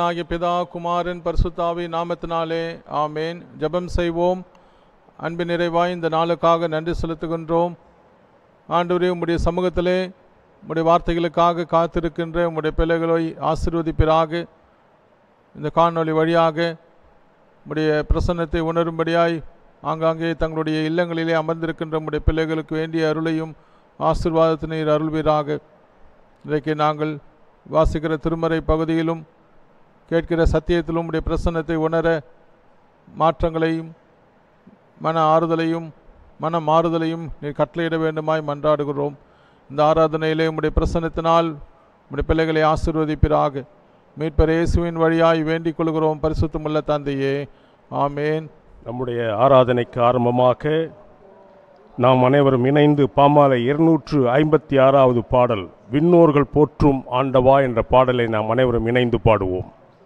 தேவனாகிய பிதா குமாரன் பரிசுத்தாவி நாமத்தினாலே ஆமேன் ஜெபம் செய்வோம் அன்பு நிறைவாய் இந்த நாளுக்காக நன்றி செலுத்துகின்றோம் ஆண்டவரே உம்முடைய சமூகத்திலே உம்முடைய வார்த்தைகளுக்காக காத்திருக்கின்ற உம்முடைய பிள்ளைகளை ஆசீர்வதிப்பிறாக இந்த காணொளி வழியாக உம்முடைய பிரசன்னத்தை உணரும்படியாய் ஆங்காங்கே தங்களுடைய இல்லங்களிலே அமர்ந்திருக்கின்ற உம்முடைய பிள்ளைகளுக்கு வேண்டிய அருளையும் ஆசீர்வாதத்தினை அருள்வீராக இன்றைக்கு நாங்கள் வாசிக்கிற திருமறை பகுதியிலும் கேட்கிற சத்தியத்திலும் உடைய பிரசன்னத்தை உணர மாற்றங்களையும் மன ஆறுதலையும் மன மாறுதலையும் நீர் கட்டளையிட வேண்டுமாய் மன்றாடுகிறோம் இந்த ஆராதனையிலே உம்முடைய பிரசன்னத்தினால் உம்முடைய பிள்ளைகளை ஆசீர்வதிப்பிறாக மீட்பர் இயேசுவின் வழியாய் வேண்டிக் கொள்கிறோம் பரிசுத்தமுள்ள தந்தையே ஆமேன் நம்முடைய ஆராதனைக்கு ஆரம்பமாக நாம் அனைவரும் இணைந்து பாமாலை இருநூற்று ஐம்பத்தி ஆறாவது பாடல் விண்ணோர்கள் போற்றும் ஆண்டவா என்ற பாடலை நாம் அனைவரும் இணைந்து பாடுவோம்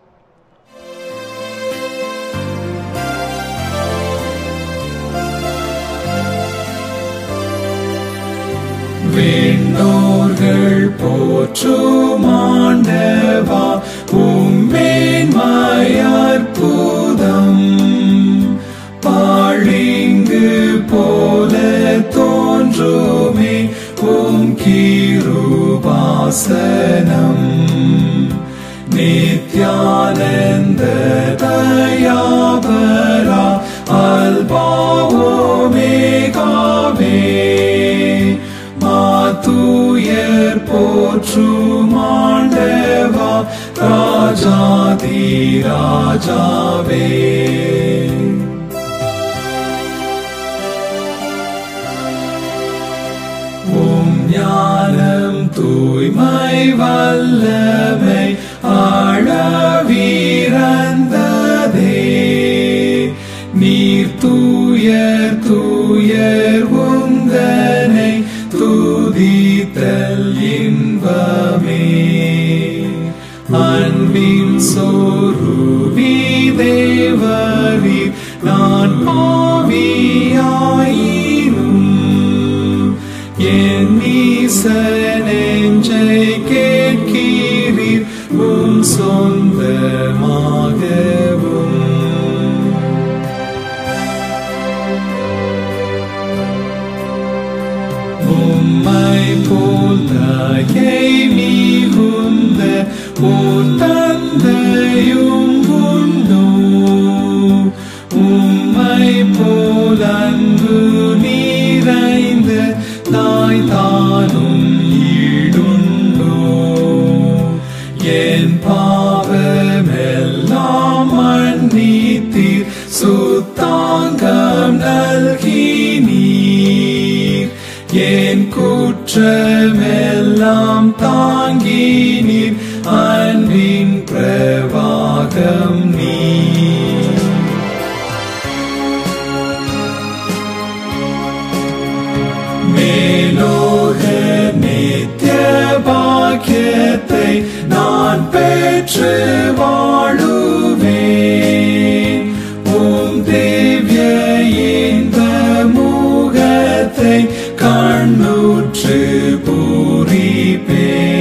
விண்ணோர்கள் போற்றும் ஆண்டவா உம்மேன்மையாற்புதம் பாழிங்கு போல தோன்றுமே உம் கீருபாசனம் நித்யானந்த தயாபரா அல்பாவோமேகாவே மாத்துயர் போற்றும் ஆண்டவா ராஜாதி ராஜாவே உம் ஞானம் தூய்மை வல்லமை ஆழவீரந்ததே நீர் தூயர் தூயர் உந்தனை துதித்தல் இன்பமே அன்பின் சோருவி தேவரீர் நான் பாவியாயினும் என் நெஞ்சை கேட்கிறீர் உம் சொந்தமாகவும் உம்மை போல் தயை மிகுந்த ஓர் தந்தையும் உண்டோ உம்மை போல் அன்பு நீரைந்த தாய் தானும் ஈடுண்டோ என் பாவமெல்லாம் மன்னித்தீர் சுத்தாங்கம் நல்கினீர் என் குற்றமெல்லாம் தாங்கினீர் அன்பின் பிரவாகம் நீர் மேலோக நித்திய பாக்கியத்தை நான் பெற்று வாழுவேன் உம் திவ்ய இந்த முகத்தை கண்ணுற்று பூரிப்பேன்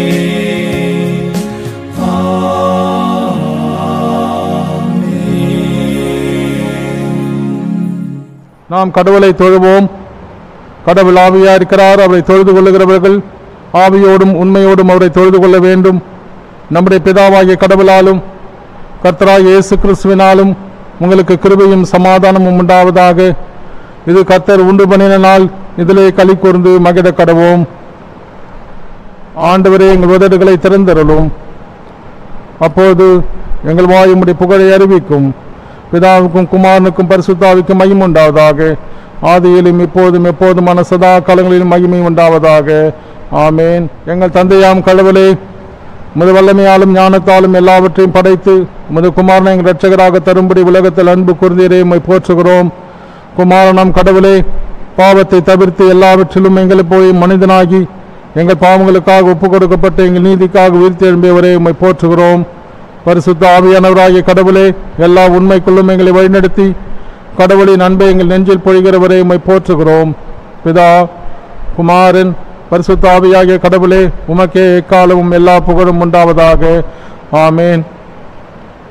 ஆமென். நாம் கடவுளை தொழுவோம் கடவுள் ஆவியா இருக்கிறார் அவரை தொழுது கொள்ளுகிறவர்கள் ஆவியோடும் உண்மையோடும் அவரை தொழுது கொள்ள வேண்டும் நம்முடைய பிதாவாகிய கடவுளாலும் கர்த்தராகிய இயேசு கிறிஸ்துவினாலும் உங்களுக்கு கிருபையும் சமாதானமும் உண்டாவதாக இது கர்த்தர் உண்டு பண்ணின நாள் இதிலே களி கூர்ந்து மகிழ கடவோம் ஆண்டவரே எங்கள் உதடுகளை திறந்தருளும் அப்போது எங்கள் வாய் உம்முடைய புகழை அறிவிக்கும் பிதாவுக்கும் குமாரனுக்கும் பரிசுத்தாவுக்கும் மகிமை உண்டாவதாக ஆதியிலும் இப்போதும் எப்போதுமான சதா காலங்களிலும் மகிமை உண்டாவதாக ஆமேன் எங்கள் தந்தையாம் கடவுளே முது வல்லமையாலும் ஞானத்தாலும் எல்லாவற்றையும் படைத்து முது குமாரனை எங்கள் இரட்சகராக தரும்படி உலகத்தில் அன்பு கூர்ந்தீரே உம்மை போற்றுகிறோம் குமாரனாம் கடவுளே பாவத்தை தவிர்த்து எல்லாவற்றிலும் எங்களை போய் மனிதனாகி எங்கள் பாவங்களுக்காக ஒப்பு கொடுக்கப்பட்டு எங்கள் நீதிக்காக உயிர்த்தெழும்பியவரே உம்மை போற்றுகிறோம் பரிசுத்த ஆவியானவராகிய கடவுளே எல்லா உண்மைக்குள்ளும் எங்களை வழிநடத்தி கடவுளின் அன்பை எங்கள் நெஞ்சில் பொழிகிறவரை உம்மை போற்றுகிறோம் பிதா குமாரன் பரிசுத்த ஆவியாகிய கடவுளே உமக்கே எக்காலமும் எல்லா புகழும் உண்டாவதாக ஆமேன்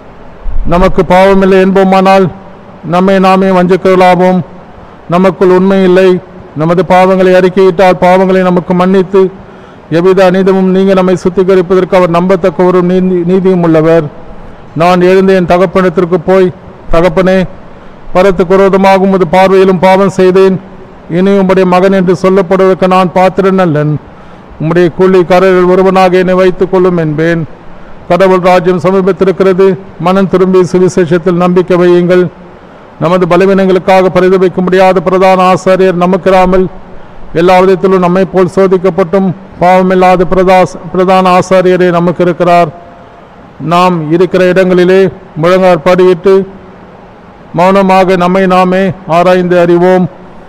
நமக்கு பாவமில்லை என்போமானால் நம்மை நாமே வஞ்சக்கலாவோம் நமக்குள் உண்மை இல்லை நமது பாவங்களை அறிக்கையிட்டால் பாவங்களை நமக்கு மன்னித்து எவ்வித அநீதமும் நீங்க நம்மை சுத்திகரிப்பதற்கு அவர் நம்பத்தக்கவரும் நீதி நீதியும் உள்ளவர் நான் எழுந்து என் தகப்பனிடத்திற்கு போய் தகப்பனே பரத்துக்கு விரோதமாக உமது பார்வையிலும் பாவம் செய்தேன் இனி உம்முடைய மகன் என்று சொல்லப்படுவதற்கு நான் பாத்திரன் அல்லன் உம்முடைய கூலிக்காரர்கள் ஒருவனாக என்னை வைத்துக் கொள்ளும் என்பேன் கடவுள் ராஜ்யம் சமீபத்திருக்கிறது மனம் திரும்பி சுவிசேஷத்தில் நம்பிக்கை வையுங்கள் நமது பலவீனங்களுக்காக பரிதவிக்க முடியாத பிரதான ஆசாரியர் நமக்கிராமல் எல்லா விதத்திலும் நம்மை போல் சோதிக்கப்பட்டும் பாவமில்லாத பிரதாஸ் பிரதான ஆசாரியரே நமக்கு இருக்கிறார் நாம் இருக்கிற இடங்களிலே முழங்கார் படியிட்டு மௌனமாக நம்மை நாமே ஆராய்ந்து அறிவோம்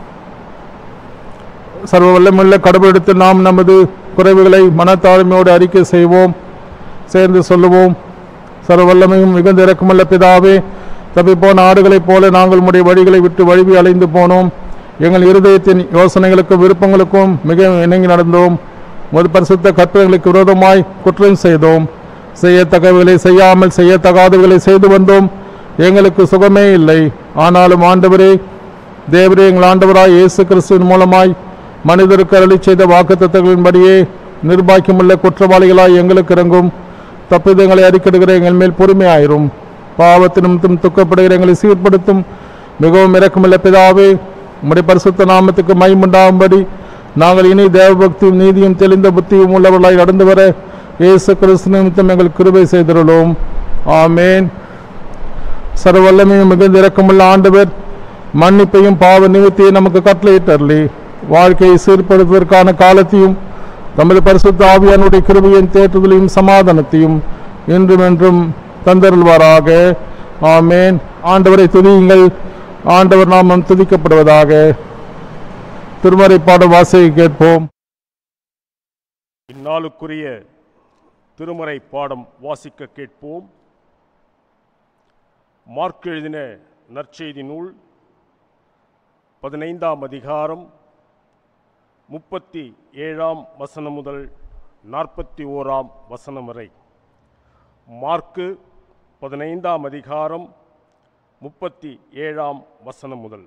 சர்வ வல்லமுள்ள கடவுளிடத்தில் நாம் நமது குறைவுகளை மனத்தாழ்மையோடு அறிக்கை செய்வோம் சேர்ந்து சொல்லுவோம் சர்வ வல்லமையும் மிகுந்த இறக்கமுள்ள பிதாவே தப்பிப்போன ஆடுகளைப் போல நாங்கள் உம்முடைய வழிகளை விட்டு வழுவி அலைந்து போனோம் எங்கள் இருதயத்தின் யோசனைகளுக்கும் விருப்பங்களுக்கும் மிக இணங்கி நடந்தோம் உமது பரிசுத்த கற்பனைகளுக்கு விரோதமாய் குற்றம் செய்தோம் செய்யத்தக்கவைகளை செய்யாமல் செய்யத்தகாதவைகளை செய்து வந்தோம் எங்களுக்கு சுகமே இல்லை ஆனாலும் ஆண்டவரே தேவரே எங்கள் ஆண்டவராய் இயேசு கிறிஸ்துவின் மூலமாய் மனிதருக்கு அருளி செய்த வாக்குத்தத்தங்களின்படியே நிர்பாக்கியமுள்ள குற்றவாளிகளாய் எங்களுக்கு இறங்கும் தப்பிதங்களை அறிக்கிடுகிற எங்கள் மேல் பொறுமையாயிரும் பாவத்தின் நிமித்தம் துக்கப்படுகிற எங்களை சீர்படுத்தும் மிகவும் இரக்கமுள்ள பிதாவே உம்முடைய பரிசுத்த நாமத்துக்கு மைமுண்டாகும்படி நாங்கள் இனி தேவபக்தியும் நீதியும் தெளிந்த புத்தியும் உள்ளவர்களாய் நடந்து வர இயேசு கிறிஸ்து நிமித்தம் எங்கள் கிருபை செய்திருளோம் ஆமேன் சர்வல்லமையும் மிகுந்த இரக்கமுள்ள ஆண்டவர் மன்னிப்பையும் பாவ நிமித்தையும் நமக்கு கட்டளையிட்டர்லி வாழ்க்கையை சீர்படுத்துவதற்கான காலத்தையும் தமது பரிசுத்த ஆவியானுடைய கிருபையின் தேற்றுதலையும் சமாதானத்தையும் இன்றும் என்றும் தந்தருள்வாராக ஆமேன் ஆண்டவரை துதியுங்கள் ஆண்டவர் நாமம் துதிக்கப்படுவதாக திருமறை பாடம் வாசியை கேட்போம் இந்நாளுக்குரிய திருமறை பாடம் வாசிக்க கேட்போம் மார்க் எழுதின நற்செய்தி நூல் பதினைந்தாம் அதிகாரம் முப்பத்தி ஏழாம் வசனம் முதல் நாற்பத்தி ஓராம் வசனம் வரை மார்க்கு பதினைந்தாம் அதிகாரம் முப்பத்தி ஏழாம் வசனம் முதல்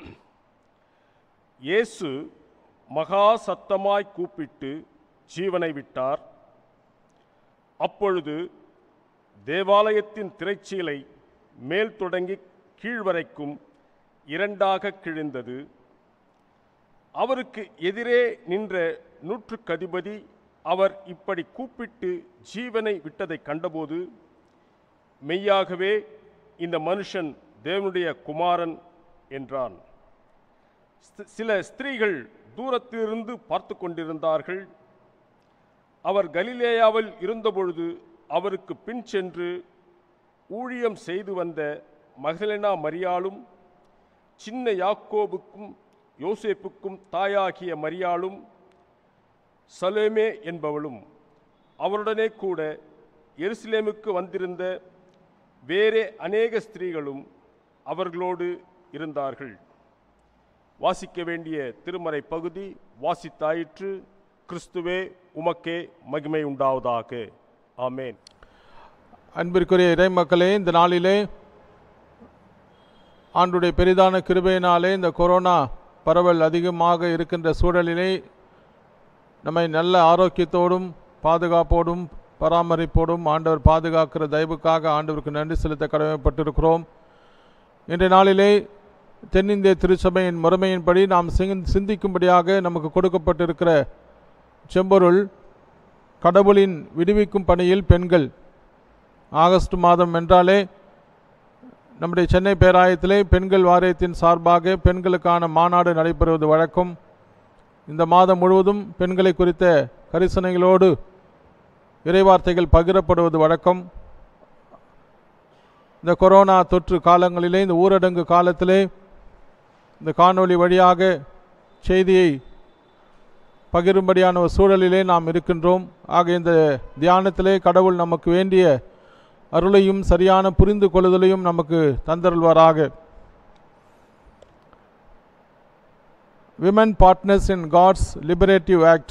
இயேசு மகா சத்தமாய் கூப்பிட்டு ஜீவனை விட்டார் அப்பொழுது தேவாலயத்தின் திரைச்சீலை மேல் தொடங்கி கீழ் வரைக்கும் இரண்டாக கிழிந்தது அவருக்கு எதிரே நின்ற நூற்றுக்கதிபதி அவர் இப்படி கூப்பிட்டு ஜீவனை விட்டதைக் கண்டபோது மெய்யாகவே இந்த மனுஷன் தேவனுடைய குமாரன் என்றான் ஸ்த- சில ஸ்திரீகள் தூரத்திலிருந்து பார்த்து கொண்டிருந்தார்கள் அவர் கலிலேயாவில் இருந்தபொழுது அவருக்கு பின் சென்று ஊழியம் செய்து வந்த மகதலேனா மரியாளும் சின்ன யாக்கோபுக்கும் யோசேப்புக்கும் தாயாகிய மரியாளும் சலேமே என்பவளும் அவருடனே கூட எருசலேமுக்கு வந்திருந்த வேறே அநேக ஸ்திரீகளும் அவர்களோடு இருந்தார்கள் வாசிக்க வேண்டிய திருமறை பகுதி வாசித்தாயிற்று கிறிஸ்துவே உமக்கே மகிமை உண்டாவதாக ஆமென் அன்பிற்குரிய இறைமக்களே இந்த நாளிலே ஆண்டுடைய பெரிதான கிருபையினாலே இந்த கொரோனா பரவல் அதிகமாக இருக்கின்ற சூழலிலே நம்மை நல்ல ஆரோக்கியத்தோடும் பாதுகாப்போடும் பராமரிப்போடும் ஆண்டவர் பாதுகாக்கிற தயவுக்காக ஆண்டவருக்கு நன்றி செலுத்த கடமைப்பட்டிருக்கிறோம் இன்றைய நாளிலே தென்னிந்திய திருச்சபையின் முறைமையின்படி நாம் சிங்க- சிந்திக்கும்படியாக நமக்கு கொடுக்கப்பட்டிருக்கிற செம்பொருள் கடவுளின் விடுவிக்கும் பணியில் பெண்கள் ஆகஸ்ட் மாதம் என்றாலே நம்முடைய சென்னை பேராயத்திலே பெண்கள் வாரியத்தின் சார்பாக பெண்களுக்கான மாநாடு நடைபெறுவது வழக்கம் இந்த மாதம் முழுவதும் பெண்களை குறித்த கரிசனைகளோடு இறைவார்த்தைகள் பகிரப்படுவது வழக்கம் இந்த கொரோனா தொற்று காலங்களிலே இந்த ஊரடங்கு காலத்திலே இந்த காணொளி வழியாக செய்தியை பகிரும்படியான ஒரு சூழலிலே நாம் இருக்கின்றோம் ஆக இந்த தியானத்திலே கடவுள் நமக்கு வேண்டிய அருளையும் சரியான புரிந்து கொள்ளுதலையும் நமக்கு தந்தருள்வாராக women partners in God's liberative act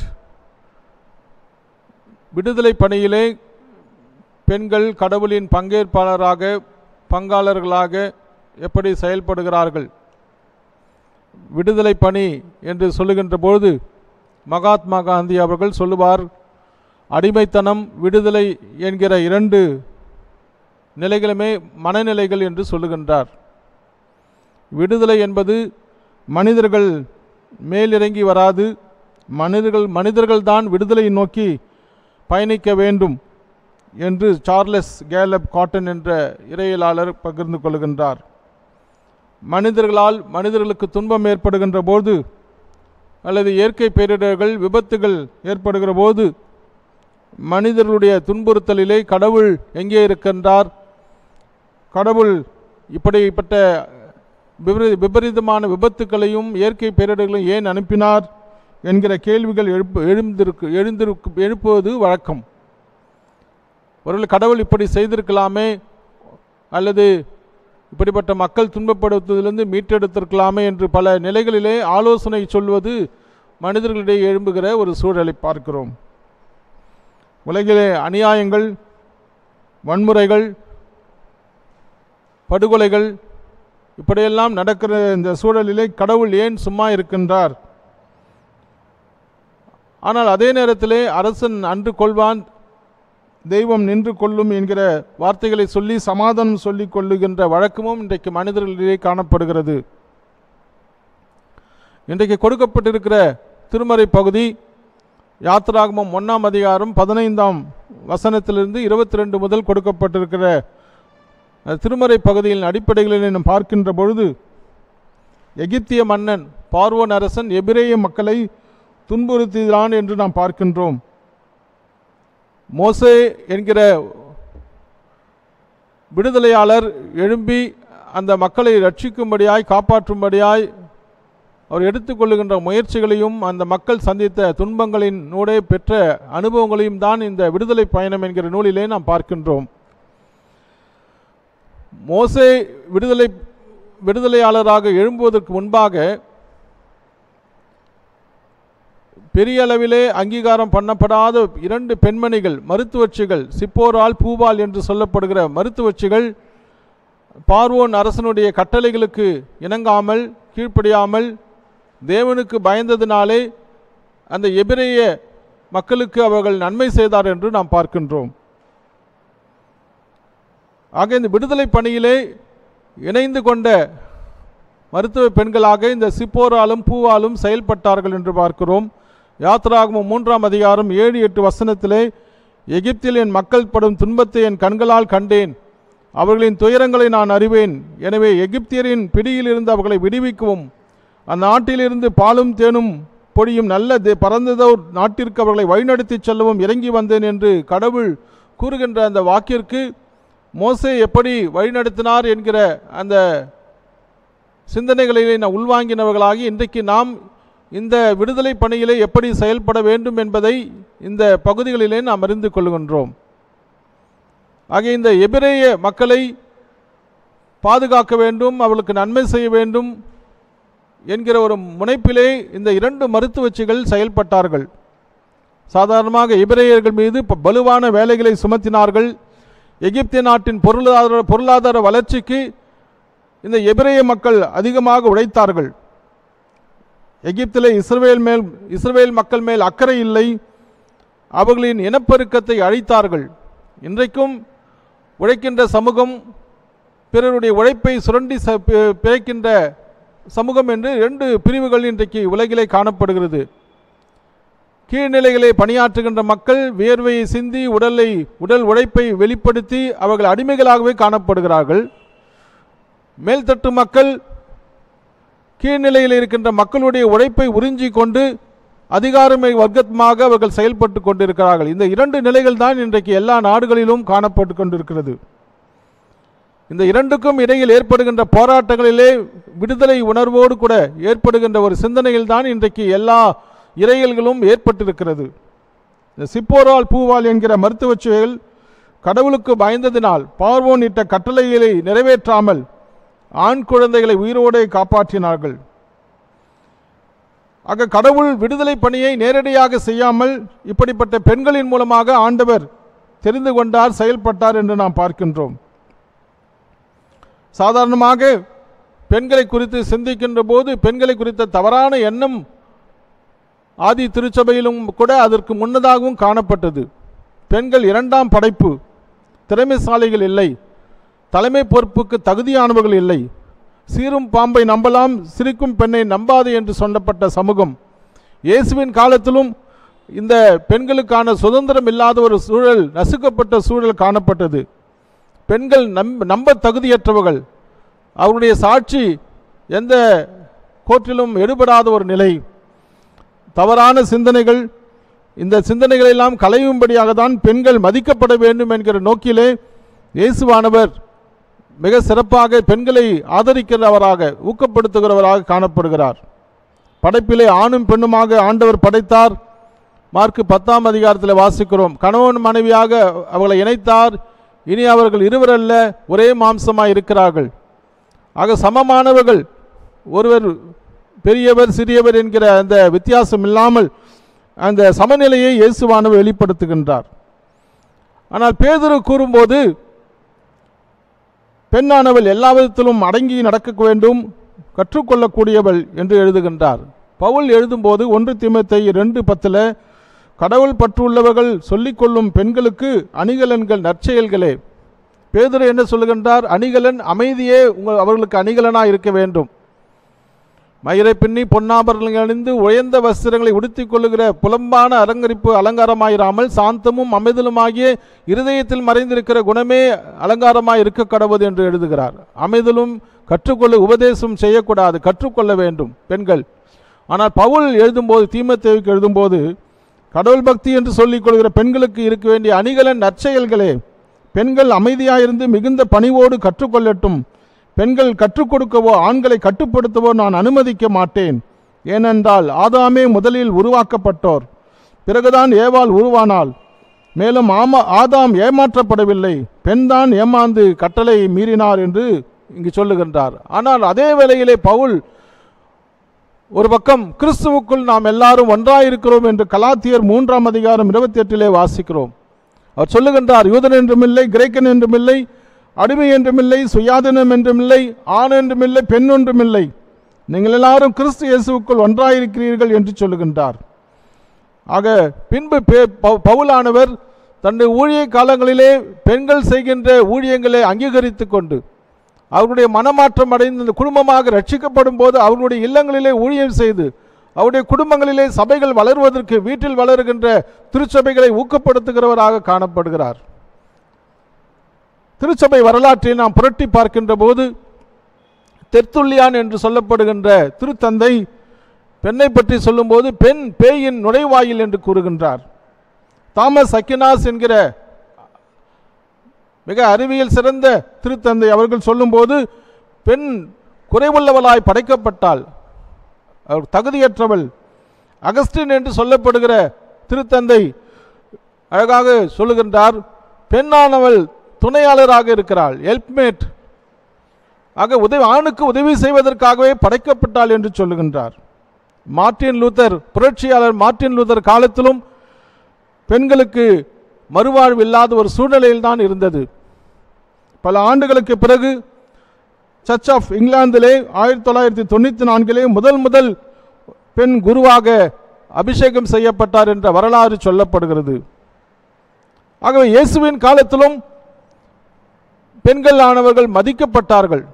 விடுதலை பணியிலே பெண்கள் கடவுளின் பங்கேற்பாளராக பங்காளர்களாக எப்படி செயல்படுகிறார்கள் விடுதலை பணி என்று சொல்லுகின்ற பொழுது மகாத்மா காந்தி அவர்கள் சொல்லுவார் அடிமைத்தனம் விடுதலை என்கிற இரண்டு நிலைகளுமே மனநிலைகள் என்று சொல்லுகின்றார் விடுதலை என்பது மனிதர்கள் மேலிறங்கி வராது மனிதர்கள் மனிதர்கள்தான் விடுதலை நோக்கி பயணிக்க வேண்டும் என்று சார்லஸ் கேலப் காட்டன் என்ற இறையியலாளர் பகிர்ந்து கொள்கின்றார் மனிதர்களால் மனிதர்களுக்கு துன்பம் ஏற்படுகின்ற போது அல்லது இயற்கை பேரிடர்கள் விபத்துகள் ஏற்படுகிற போது மனிதர்களுடைய துன்புறுத்தலிலே கடவுள் எங்கே இருக்கின்றார் கடவுள் இப்படிப்பட்ட விபரீ- விபரீதமான விபத்துக்களையும் இயற்கை பேரிடர்களையும் ஏன் அனுப்பினார் என்கிற கேள்விகள் எழுப்பு எழுந்திருக்கு எழுந்திருக்கு எழுப்புவது வழக்கம் ஒருவேளை கடவுள் இப்படி செய்திருக்கலாமே அல்லது இப்படிப்பட்ட மக்கள் துன்பப்படுத்துவதிலிருந்து மீட்டெடுத்திருக்கலாமே என்று பல நிலைகளிலே ஆலோசனை சொல்வது மனிதர்களிடையே எழும்புகிற ஒரு சூழலை பார்க்கிறோம் உலகிலே அநியாயங்கள் வன்முறைகள் படுகொலைகள் இப்படியெல்லாம் நடக்கிற இந்த சூழலிலே கடவுள் ஏன் சும்மா இருக்கின்றார் ஆனால் அதே நேரத்திலே அரசன் அன்று கொள்வான் தெய்வம் நின்று கொள்ளும் என்கிற வார்த்தைகளை சொல்லி சமாதானம் சொல்லிக் கொள்ளுகின்ற வழக்கமும் இன்றைக்கு மனிதர்களிடையே காணப்படுகிறது இன்றைக்கு கொடுக்கப்பட்டிருக்கிற திருமறை பகுதி யாத்திராகமம் ஒன்றாம் அதிகாரம் பதினைந்தாம் வசனத்திலிருந்து இருபத்தி ரெண்டு முதல் கொடுக்கப்பட்டிருக்கிற அந்த திருமறை பகுதியின் அடிப்படைகளில் நாம் பார்க்கின்ற பொழுது எகிப்திய மன்னன் பார்வோன் அரசன் எபிரேய மக்களை துன்புறுத்துகிறான் என்று நாம் பார்க்கின்றோம் மோசே என்கிற விடுதலையாளர் எழும்பி அந்த மக்களை ரட்சிக்கும்படியாய் காப்பாற்றும்படியாய் அவர் எடுத்துக்கொள்ளுகின்ற முயற்சிகளையும் அந்த மக்கள் சந்தித்த துன்பங்களின் நூடே பெற்ற அனுபவங்களையும் தான் இந்த விடுதலை பயணம் என்கிற நூலிலே நாம் பார்க்கின்றோம் மோசே விடுதலை விடுதலையாளராக எழும்புவதற்கு முன்பாக பெரிய அளவிலே அங்கீகாரம் பண்ணப்படாத இரண்டு பெண்மணிகள் மருத்துவச்சிகள் சிப்போரால் பூவால் என்று சொல்லப்படுகிற மருத்துவச்சிகள் பார்வோன் அரசனுடைய கட்டளைகளுக்கு இணங்காமல் கீழ்ப்படியாமல் தேவனுக்கு பயந்ததினாலே அந்த எபிரேய மக்களுக்கு அவர்கள் நன்மை செய்தார் என்று நாம் பார்க்கின்றோம் ஆக இந்த விடுதலை பணியிலே இணைந்து கொண்ட மருத்துவ பெண்களாக இந்த சிப்போராலும் பூவாலும் செயல்பட்டார்கள் என்று பார்க்கிறோம் யாத்ராகமம் மூன்றாம் அதிகாரம் ஏழு எட்டு வசனத்திலே எகிப்தில் என் மக்கள் படும் துன்பத்தை என் கண்களால் கண்டேன் அவர்களின் துயரங்களை நான் அறிவேன் எனவே எகிப்தியரின் பிடியிலிருந்து அவர்களை விடுவிக்கவும் அந்நாட்டிலிருந்து பாலும் தேனும் பொழியும் நல்ல தே- பரந்ததோர் நாட்டிற்கு அவர்களை வழிநடத்திச் செல்லவும் இறங்கி வந்தேன் என்று கடவுள் கூறுகின்ற அந்த வாக்கிற்கு மோசே எப்படி வழிநடத்தினார் என்கிற அந்த சிந்தனைகளிலே நான் உள்வாங்கினவர்களாகி இன்றைக்கு நாம் இந்த விடுதலை பணியிலே எப்படி செயல்பட வேண்டும் என்பதை இந்த பகுதிகளிலே நாம் அறிந்து கொள்கின்றோம் ஆக இந்த எபிரேய மக்களை பாதுகாக்க வேண்டும் அவர்களுக்கு நன்மை செய்ய வேண்டும் என்கிற ஒரு முனைப்பிலே இந்த இரண்டு மருத்துவச்சிகள் செயல்பட்டார்கள் சாதாரணமாக எபிரேயர்கள் மீது ப- வலுவான வேலைகளை சுமத்தினார்கள் எகிப்திய நாட்டின் பொருளாதார பொருளாதார வளர்ச்சிக்கு இந்த எபிரேய மக்கள் அதிகமாக உழைத்தார்கள் எகிப்திலே இஸ்ரவேல் மேல் இஸ்ரவேல் மக்கள் மேல் அக்கறை இல்லை அவர்களின் இனப்பெருக்கத்தை அழித்தார்கள் இன்றைக்கும் உழைக்கின்ற சமூகம் பிறருடைய உழைப்பை சுரண்டி ச பி- பிழைக்கின்ற சமூகம் என்று இரண்டு பிரிவுகள் இன்றைக்கு உலகிலே காணப்படுகிறது கீழ்நிலைகளை பணியாற்றுகின்ற மக்கள் வியர்வையை சிந்தி உடலை உடல் உழைப்பை வெளிப்படுத்தி அவர்கள் அடிமைகளாகவே காணப்படுகிறார்கள் மேல்தட்டு மக்கள் கீழ்நிலையில் இருக்கின்ற மக்களுடைய உழைப்பை உறிஞ்சி கொண்டு அதிகாரமை வர்க்கமாக அவர்கள் செயல்பட்டு கொண்டிருக்கிறார்கள் இந்த இரண்டு நிலைகள் தான் இன்றைக்கு எல்லா நாடுகளிலும் காணப்பட்டு கொண்டிருக்கிறது இந்த இரண்டுக்கும் இடையில் ஏற்படுகின்ற போராட்டங்களிலே விடுதலை உணர்வோடு கூட ஏற்படுகின்ற ஒரு சிந்தனையில் தான் இன்றைக்கு எல்லா இறையல்களும் ஏற்பட்டிருக்கிறது இந்த சிப்போரால் பூவால் என்கிற மருத்துவச் செயல் கடவுளுக்கு பயந்ததினால் பார்வோன் இட்ட கட்டளைகளை நிறைவேற்றாமல் ஆண் குழந்தைகளை உயிரோடு காப்பாற்றினார்கள் ஆக கடவுள் விடுதலை பணியை நேரடியாக செய்யாமல் இப்படிப்பட்ட பெண்களின் மூலமாக ஆண்டவர் தெரிந்து கொண்டார் செயல்பட்டார் என்று நாம் பார்க்கின்றோம் சாதாரணமாக பெண்களை குறித்து சிந்திக்கின்ற போது பெண்களை குறித்த தவறான எண்ணம் ஆதி திருச்சபையிலும் கூட அதற்கு முன்னதாகவும் காணப்பட்டது பெண்கள் இரண்டாம் படைப்பு திறமைசாலிகள் இல்லை தலைமை பொறுப்புக்கு தகுதியானவர்கள் இல்லை சீரும் பாம்பை நம்பலாம் சிரிக்கும் பெண்ணை நம்பாது என்று சொல்லப்பட்ட சமூகம் இயேசுவின் காலத்திலும் இந்த பெண்களுக்கான சுதந்திரம் இல்லாத ஒரு சூழல் நசுக்கப்பட்ட சூழல் காணப்பட்டது பெண்கள் நம்ப நம்ப தகுதியற்றவர்கள் அவருடைய சாட்சி எந்த கோர்ட்டிலும் எடுபடாத ஒரு நிலை தவறான சிந்தனைகள் இந்த சிந்தனைகள் எல்லாம் களையும்படியாக தான் பெண்கள் மதிக்கப்பட வேண்டும் என்கிற நோக்கிலே இயேசுவானவர் மிக சிறப்பாக பெண்களை ஆதரிக்கிறவராக ஊக்கப்படுத்துகிறவராக காணப்படுகிறார் படைப்பிலே ஆணும் பெண்ணுமாக ஆண்டவர் படைத்தார் மார்க்கு பத்தாம் அதிகாரத்தில் வாசிக்கிறோம் கணவன் மனைவியாக அவர்களை இணைத்தார் இனி அவர்கள் இருவரல்ல ஒரே மாம்சமாய் இருக்கிறார்கள் ஆக சமமானவர்கள் ஒருவர் பெரியவர் சிறியவர் என்கிற அந்த வித்தியாசம் இல்லாமல் அந்த சமநிலையை இயேசுவானவர் வெளிப்படுத்துகின்றார் ஆனால் பேதுரு கூறும்போது பெண்ணானவள் எல்லா விதத்திலும் அடங்கி நடக்க வேண்டும் கற்றுக்கொள்ளக்கூடியவள் என்று எழுதுகின்றார் பவுல் எழுதும்போது ஒன்று தீமத்தை ரெண்டு பத்தில் கடவுள் பற்றுள்ளவர்கள் சொல்லிக்கொள்ளும் பெண்களுக்கு அணிகலன்கள் நற்செயல்களே பேதுரு என்ன சொல்லுகின்றார் அணிகலன் அமைதியே உங்கள் அவர்களுக்கு அணிகலனாக இருக்க வேண்டும் மயிரை பின்னி பொன்னாபரணங்கள் அணிந்து உயர்ந்த வஸ்திரங்களை உடுத்திக் கொள்ளுகிற புலம்பான அலங்கரிப்பு அலங்காரமாயிராமல் சாந்தமும் அமைதலுமாகிய இருதயத்தில் மறைந்திருக்கிற குணமே அலங்காரமாய் இருக்க கடவுது என்று எழுதுகிறார் அமைதலும் கற்றுக்கொள்ள உபதேசம் செய்யக்கூடாது கற்றுக்கொள்ள வேண்டும் பெண்கள் ஆனால் பவுல் எழுதும்போது தீமத்தேவிக்கு எழுதும்போது கடவுள் பக்தி என்று சொல்லிக் கொள்கிற பெண்களுக்கு இருக்க வேண்டிய அணிகலன் நற்செயல்களே பெண்கள் அமைதியாயிருந்து மிகுந்த பணிவோடு கற்றுக்கொள்ளட்டும் பெண்கள் கற்றுக் கொடுக்கவோ ஆண்களை கட்டுப்படுத்தவோ நான் அனுமதிக்க மாட்டேன் ஏனென்றால் ஆதாமே முதலில் உருவாக்கப்பட்டோர் பிறகுதான் ஏவாள் உருவானாள் மேலும் ஆமா ஆதாம் ஏமாற்றப்படவில்லை பெண்தான் ஏமாந்து கட்டளை மீறினார் என்று இங்கு சொல்லுகின்றார் ஆனால் அதே வேளையிலே பவுல் ஒரு பக்கம் கிறிஸ்துவுக்குள் நாம் எல்லாரும் ஒன்றாயிருக்கிறோம் என்று கலாத்தியர் மூன்றாம் அதிகாரம் இருபத்தி எட்டிலே வாசிக்கிறோம் அவர் சொல்லுகின்றார் யூதன் என்றுமில்லை கிரேக்கன் என்றுமில்லை அடிமை என்றுமில்லை சுயாதீனம் என்றுமில்லை ஆண் என்றுமில்லை பெண் ஒன்றுமில்லை நீங்கள் எல்லாரும் கிறிஸ்து இயேசுவுக்குள் ஒன்றாயிருக்கிறீர்கள் என்று சொல்லுகின்றார் ஆக பின்பு பே- பவு- பவுலானவர் தன்னுடைய ஊழிய காலங்களிலே பெண்கள் செய்கின்ற ஊழியங்களை அங்கீகரித்து கொண்டு அவருடைய மனமாற்றம் அடைந்து இந்த குடும்பமாக ரட்சிக்கப்படும் போது அவர்களுடைய இல்லங்களிலே ஊழியம் செய்து அவருடைய குடும்பங்களிலே சபைகள் வளருவதற்கு வீட்டில் வளருகின்ற திருச்சபைகளை ஊக்கப்படுத்துகிறவராக காணப்படுகிறார் திருச்சபை வரலாற்றை நாம் புரட்டி பார்க்கின்ற போது தெர்த்துல்லியான் என்று சொல்லப்படுகின்ற திருத்தந்தை பெண்ணை பற்றி சொல்லும்போது பெண் பேயின் நுழைவாயில் என்று கூறுகின்றார் தாமஸ் அக்கினாஸ் என்கிற மிக அறிவியல் சிறந்த திருத்தந்தை அவர்கள் சொல்லும்போது பெண் குறைவுள்ளவளாய் படைக்கப்பட்டாள் அவர் தகுதியற்றவள் அகஸ்டின் என்று சொல்லப்படுகிற திருத்தந்தை அழகாக சொல்லுகின்றார் பெண்ணானவள் துணையாளராக இருக்கிறாள் ஹெல்ப்மேட் ஆக உதவி ஆணுக்கு உதவி செய்வதற்காகவே படைக்கப்பட்டாள் என்று சொல்லுகின்றார் மார்ட்டின் லூத்தர் புரட்சியாளர் மார்ட்டின் லூத்தர் காலத்திலும் பெண்களுக்கு மறுவாழ்வு இல்லாத ஒரு சூழ்நிலையில் தான் இருந்தது பல ஆண்டுகளுக்கு பிறகு சர்ச் ஆஃப் இங்கிலாந்திலே ஆயிரத்தி தொள்ளாயிரத்தி தொண்ணூற்றி நான்கிலே முதல் முதல் பெண் குருவாக அபிஷேகம் செய்யப்பட்டார் என்ற வரலாறு சொல்லப்படுகிறது ஆகவே இயேசுவின் காலத்திலும் பெண்கள் ஆனவர்கள் மதிக்கப்பட்டார்கள்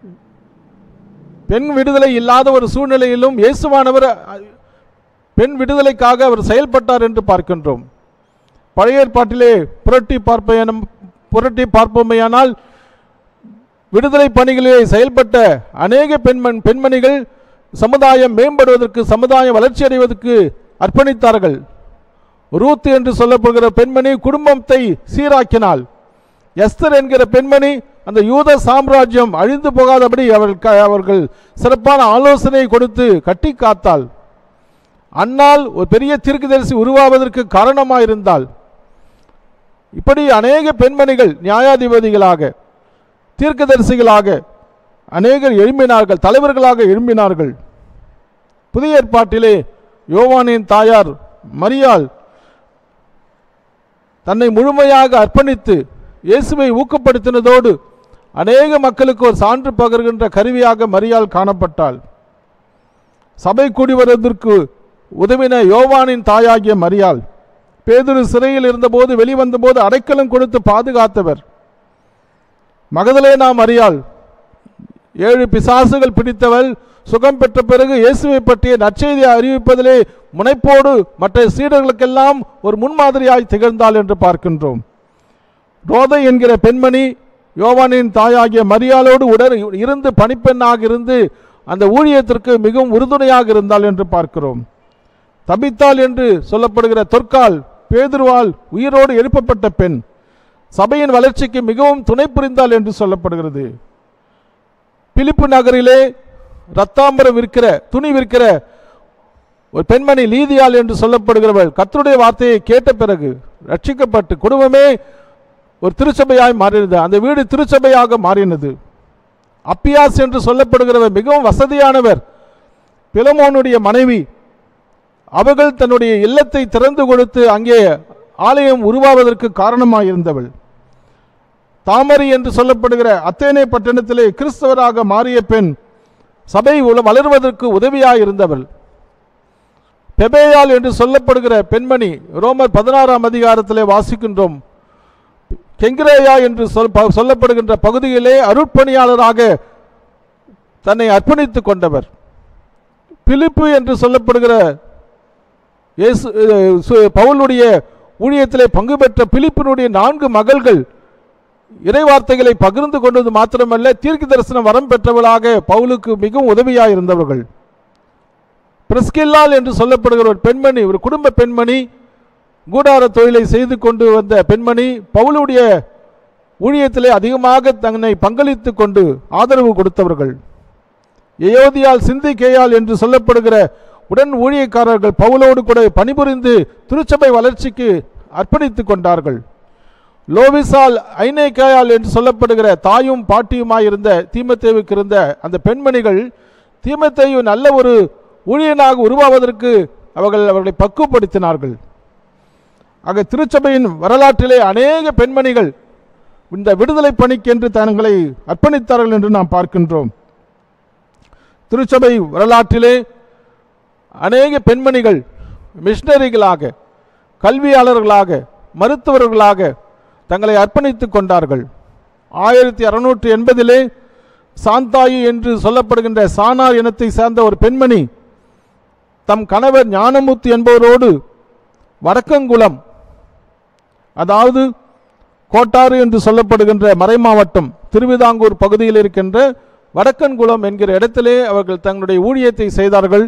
பெண் விடுதலை இல்லாத ஒரு சூழ்நிலையிலும் இயேசுவானவர் அ, பெண் விடுதலைக்காக அவர் செயல்பட்டார் என்று பார்க்கின்றோம் பழைய ஏற்பாட்டிலே புரட்டி பார்ப்பேனும் புரட்டி பார்ப்போமேயானால் விடுதலை பணிகளிலே செயல்பட்ட அநேக பெண்மண் பெண்மணிகள் சமுதாயம் மேம்படுவதற்கு சமுதாயம் வளர்ச்சி அடைவதற்கு அர்ப்பணித்தார்கள் ரூத் என்று சொல்லப்படுகிற பெண்மணி குடும்பத்தை சீராக்கினாள் எஸ்தர் என்கிற பெண்மணி அந்த யூத சாம்ராஜ்யம் அழிந்து போகாதபடி அவர்கள் அவர்கள் சிறப்பான ஆலோசனை கொடுத்து கட்டி காத்தாள் அன்னால் ஒரு பெரிய தீர்க்கதரிசி உருவாவதற்கு காரணமாயிருந்தாள் இப்படி அநேக பெண்மணிகள் நியாயாதிபதிகளாக தீர்க்கதரிசிகளாக அநேகர் எழும்பினார்கள் தலைவர்களாக எழும்பினார்கள் புதிய ஏற்பாட்டிலே யோவானின் தாயார் மரியாள் தன்னை முழுமையாக அர்ப்பணித்து இயேசுவை ஊக்கப்படுத்தினதோடு அநேக மக்களுக்கு ஒரு சான்று பகர்கின்ற கருவியாக மரியாள் காணப்பட்டாள் சபை கூடி வருவதற்கு உதவின யோவானின் தாயாகிய மரியாள் பேதுரு சிறையில் இருந்தபோது வெளிவந்தபோது அடைக்கலம் கொடுத்து பாதுகாத்தவர் மகதலேனா மரியாள் ஏழு பிசாசுகள் பிடித்தவள் சுகம் பெற்ற பிறகு இயேசுவை பற்றிய நற்செய்தியை அறிவிப்பதிலே முனைப்போடு மற்ற சீடர்களுக்கெல்லாம் ஒரு முன்மாதிரியாய் திகழ்ந்தாள் என்று பார்க்கின்றோம் ரோதை என்கிற பெண்மணி யோவானின் தாயாகிய மரியாளோடு உடன் இருந்து பணிப்பெண்ணாக இருந்து அந்த ஊழியத்திற்கு மிகவும் உறுதுணையாக இருந்தாள் என்று பார்க்கிறோம் தபித்தாள் என்று சொல்லப்படுகிற தொற்கால் பேதுருவால் உயிரோடு எழுப்பப்பட்ட பெண் சபையின் வளர்ச்சிக்கு மிகவும் துணை புரிந்தாள் என்று சொல்லப்படுகிறது பிலிப்பு நகரிலே ரத்தாம்பரம் விற்கிற துணி விற்கிற ஒரு பெண்மணி லீதியாள் என்று சொல்லப்படுகிறவள் கர்த்தருடைய வார்த்தையை கேட்ட பிறகு ரட்சிக்கப்பட்டு குடும்பமே ஒரு திருச்சபையாய் மாறினது அந்த வீடு திருச்சபையாக மாறினது அப்பியாஸ் என்று சொல்லப்படுகிறவர் மிகவும் வசதியானவர் பிலமோனுடைய மனைவி அவர்கள் தன்னுடைய இல்லத்தை திறந்து கொடுத்து அங்கே ஆலயம் உருவாவதற்கு காரணமாயிருந்தவள் தாமரை என்று சொல்லப்படுகிற அத்தேனே பட்டணத்திலே கிறிஸ்தவராக மாறிய பெண் சபை உல- வளருவதற்கு உதவியாயிருந்தவள் பெபேயாள் என்று சொல்லப்படுகிற பெண்மணி ரோமர் பதினாறாம் அதிகாரத்திலே வாசிக்கின்றோம் கெங்கிரேயா என்று சொல் ப- சொல்லப்படுகின்ற பகுதியிலே அருட்பணியாளராக தன்னை அர்ப்பணித்துக் கொண்டவர் பிலிப்பு என்று சொல்லப்படுகிற இயேசு அஹ், சு- பவுலுடைய ஊழியத்திலே பங்கு பெற்ற பிலிப்பினுடைய நான்கு மகள்கள் இறைவார்த்தைகளை பகிர்ந்து கொண்டது மாத்திரமல்ல தீர்க்க தரிசனம் வரம் பெற்றவளாக பவுலுக்கு மிகவும் உதவியாக இருந்தவர்கள் பிரிஸ்கில்லால் என்று சொல்லப்படுகிற ஒரு பெண்மணி ஒரு குடும்ப பெண்மணி கூடார தொழிலை செய்து கொண்டு வந்த பெண்மணி பவுலுடைய ஊழியத்திலே அதிகமாக தன்னை பங்களித்து கொண்டு ஆதரவு கொடுத்தவர்கள் எயோதியால் சிந்திகேயால் என்று சொல்லப்படுகிற உடன் ஊழியக்காரர்கள் பவுலோடு கூட பணிபுரிந்து திருச்சபை வளர்ச்சிக்கு அர்ப்பணித்துக் கொண்டார்கள் லோவிசால் ஐநேக்காயால் என்று சொல்லப்படுகிற தாயும் பாட்டியுமாய் இருந்த தீமத்தேவுக்கு இருந்த அந்த பெண்மணிகள் தீமத்தேயு நல்ல ஒரு ஊழியனாக உருவாவதற்கு அவர்கள் அவர்களை பக்குவப்படுத்தினார்கள் ஆக திருச்சபையின் வரலாற்றிலே அநேக பெண்மணிகள் இந்த விடுதலை பணிக்கென்று தங்களை அர்ப்பணித்தார்கள் என்று நாம் பார்க்கின்றோம் திருச்சபை வரலாற்றிலே அநேக பெண்மணிகள் மிஷனரிகளாக கல்வியாளர்களாக மருத்துவர்களாக தங்களை அர்ப்பணித்துக் கொண்டார்கள் ஆயிரத்தி அறுநூற்றி எண்பதிலே சாந்தாயி என்று சொல்லப்படுகின்ற சானார் இனத்தை சேர்ந்த ஒரு பெண்மணி தம் கணவர் ஞானமூர்த்தி என்பவரோடு வடக்கங்குளம் அதாவது கோட்டாறு என்று சொல்லப்படுகின்ற மறைமாவட்டம் திருவிதாங்கூர் பகுதியில் இருக்கின்ற வடக்கன்குளம் என்கிற இடத்திலே அவர்கள் தங்களுடைய ஊழியத்தை செய்தார்கள்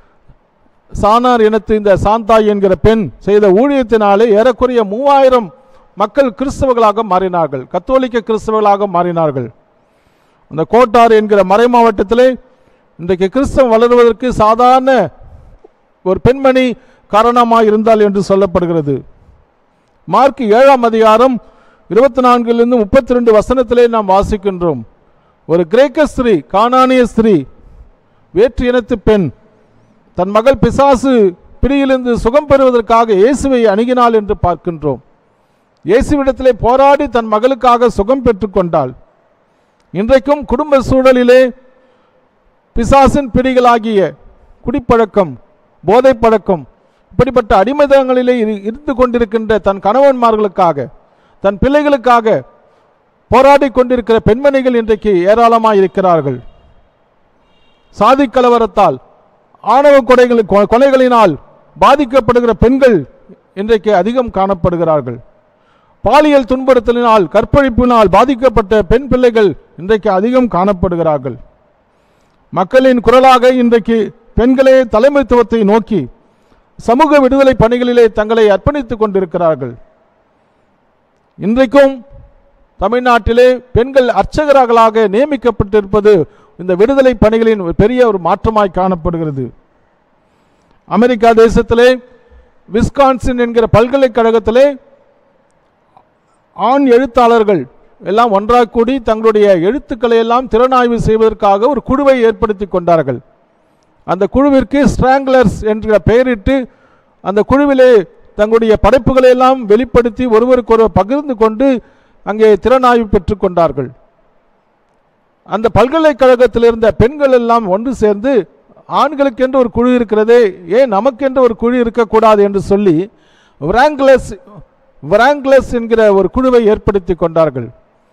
சானார் இனத்து இந்த சாந்தாய் என்கிற பெண் செய்த ஊழியத்தினாலே ஏறக்குறைய மூவாயிரம் மக்கள் கிறிஸ்தவர்களாக மாறினார்கள் கத்தோலிக்க கிறிஸ்தவர்களாக மாறினார்கள் அந்த கோட்டார் என்கிற மறை மாவட்டத்திலே இன்றைக்கு கிறிஸ்தவம் வளருவதற்கு சாதாரண ஒரு பெண்மணி காரணமாக இருந்தால் என்று சொல்லப்படுகிறது மார்க் ஏழாம் அதிகாரம் இருபத்தி நான்கிலிருந்து முப்பத்தி ரெண்டு வசனத்திலே நாம் வாசிக்கின்றோம் ஒரு கிரேக்க ஸ்திரீ கானானிய ஸ்திரீ வேற்று இனத்து பெண் தன் மகள் பிசாசு பிடியிலிருந்து சுகம் பெறுவதற்காக இயேசுவை அணுகினாள் என்று பார்க்கின்றோம் இயேசுவிடத்திலே போராடி தன் மகளுக்காக சுகம் பெற்றுக்கொண்டாள் இன்றைக்கும் குடும்ப சூழலிலே பிசாசின் பிடிகளாகிய குடிப்பழக்கம் போதைப் பழக்கம் இப்படிப்பட்ட அடிமதங்களிலே இரு- இருந்து கொண்டிருக்கின்ற தன் கணவன்மார்களுக்காக தன் பிள்ளைகளுக்காக போராடி கொண்டிருக்கிற பெண்மணிகள் இன்றைக்கு ஏராளமாக இருக்கிறார்கள் சாதி கலவரத்தால் ஆணவ கொடைகள் கொ- கொலைகளினால் பாதிக்கப்படுகிற பெண்கள் இன்றைக்கு அதிகம் காணப்படுகிறார்கள் பாலியல் துன்புறுத்தலினால் கற்பழிப்பினால் பாதிக்கப்பட்ட பெண் பிள்ளைகள் இன்றைக்கு அதிகம் காணப்படுகிறார்கள் மக்களின் குரலாக இன்றைக்கு பெண்களே தலைமைத்துவத்தை நோக்கி சமூக விடுதலை பணிகளிலே தங்களை அர்ப்பணித்துக் கொண்டிருக்கிறார்கள் இன்றைக்கும் தமிழ்நாட்டிலே பெண்கள் அர்ச்சகர்களாக நியமிக்கப்பட்டிருப்பது இந்த விடுதலை பணிகளின் ஒரு பெரிய ஒரு மாற்றமாய் காணப்படுகிறது அமெரிக்கா தேசத்திலே விஸ்கான்சின் என்கிற பல்கலைக்கழகத்திலே ஆண் எழுத்தாளர்கள் எல்லாம் ஒன்றாக கூடி தங்களுடைய எழுத்துக்களை எல்லாம் திறனாய்வு செய்வதற்காக ஒரு குழுவை ஏற்படுத்தி கொண்டார்கள் அந்த குழுவிற்கு ஸ்ட்ராங்லர்ஸ் என்ற பெயரிட்டு அந்த குழுவிலே தங்களுடைய படைப்புகளை எல்லாம் வெளிப்படுத்தி ஒருவருக்கொருவர் பகிர்ந்து கொண்டு அங்கே திறனாய்வு பெற்றுக்கொண்டார்கள் அந்த பல்கலைக்கழகத்தில் இருந்த பெண்கள் எல்லாம் ஒன்று சேர்ந்து ஆண்களுக்கென்று ஒரு குழு இருக்கிறதே ஏன் நமக்கென்று ஒரு குழு இருக்கக்கூடாது என்று சொல்லி விராங்க்லஸ் விராங்க்லஸ் என்கிற ஒரு குழுவை ஏற்படுத்தி கொண்டார்கள்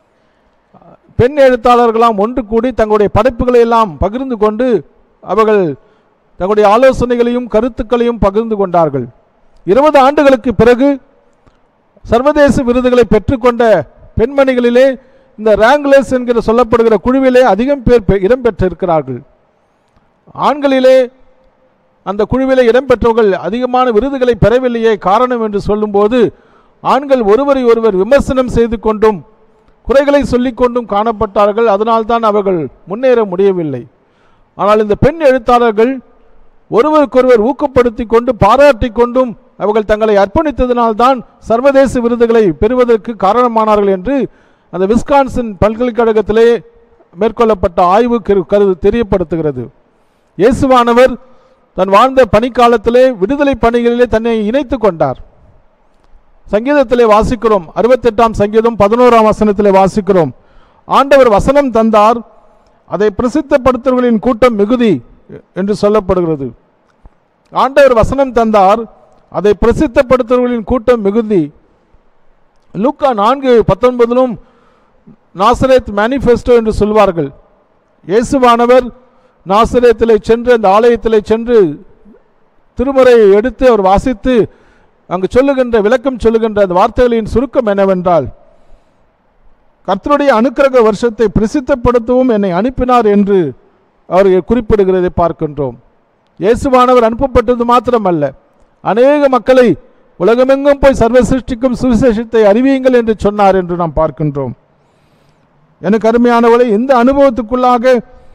பெண் எழுத்தாளர்களாம் ஒன்று கூடி தங்களுடைய படைப்புகளை எல்லாம் பகிர்ந்து கொண்டு அவர்கள் தங்களுடைய ஆலோசனைகளையும் கருத்துக்களையும் பகிர்ந்து கொண்டார்கள் இருபது ஆண்டுகளுக்கு பிறகு சர்வதேச விருதுகளை பெற்றுக்கொண்ட பெண்மணிகளிலே இந்த ரேங்க்லெஸ் என்கிற சொல்லப்படுகிற குழுவிலே அதிகம் பேர் பெ- இடம்பெற்றிருக்கிறார்கள் ஆண்களிலே அந்த குழுவிலே இடம்பெற்றவர்கள் அதிகமான விருதுகளை பெறவில்லையே காரணம் என்று சொல்லும்போது ஆண்கள் ஒருவரை ஒருவர் விமர்சனம் செய்து கொண்டும் குறைகளை சொல்லிக் கொண்டும் காணப்பட்டார்கள் அதனால்தான் அவர்கள் முன்னேற முடியவில்லை ஆனால் இந்த பெண் எழுத்தாளர்கள் ஒருவருக்கொருவர் ஊக்கப்படுத்தி கொண்டு பாராட்டி கொண்டும் அவர்கள் தங்களை அர்ப்பணித்ததினால்தான் சர்வதேச விருதுகளை பெறுவதற்கு காரணமானார்கள் என்று அந்த விஸ்கான்சன் பல்கலைக்கழகத்திலே மேற்கொள்ளப்பட்ட ஆய்வு கரு- கரு தெரியப்படுத்துகிறது இயேசுவானவர் தன் வாழ்ந்த பணிக்காலத்திலே விடுதலை பணிகளிலே தன்னை இணைத்து கொண்டார் சங்கீதத்திலே வாசிக்கிறோம் அறுபத்தெட்டாம் சங்கீதம் பதினோராம் வசனத்திலே வாசிக்கிறோம் ஆண்டவர் வசனம் தந்தார் அதை பிரசித்தப்படுத்துவர்களின் கூட்டம் மிகுதி என்று சொல்லப்படுகிறது ஆண்டவர் வசனம் தந்தார் அதை பிரசித்தப்படுத்துவர்களின் கூட்டம் மிகுதி லூக்கா நான்கு பத்தொன்பதிலும் நாசரேத் மேனிஃபெஸ்டோ என்று சொல்வார்கள் இயேசுவானவர் நாசரேத்திலே சென்று அந்த ஆலயத்திலே சென்று திருமறையை எடுத்து அவர் வாசித்து அங்கு சொல்லுகின்ற விளக்கம் சொல்லுகின்ற அந்த வார்த்தைகளின் சுருக்கம் என்னவென்றால் கர்த்தருடைய அனுக்கிரக வருஷத்தை பிரசித்தப்படுத்தவும் என்னை அனுப்பினார் என்று அவர் குறிப்பிடுகிறதை பார்க்கின்றோம் இயேசுவானவர் அனுப்பப்பட்டது மாத்திரமல்ல அநேக மக்களை உலகமெங்கும் போய் சர்வ சிருஷ்டிக்கும் சுவிசேஷத்தை அறிவியுங்கள் என்று சொன்னார் என்று நாம் பார்க்கின்றோம் எனக்கு அருமையானவளை இந்த அனுபவத்துக்குள்ளாக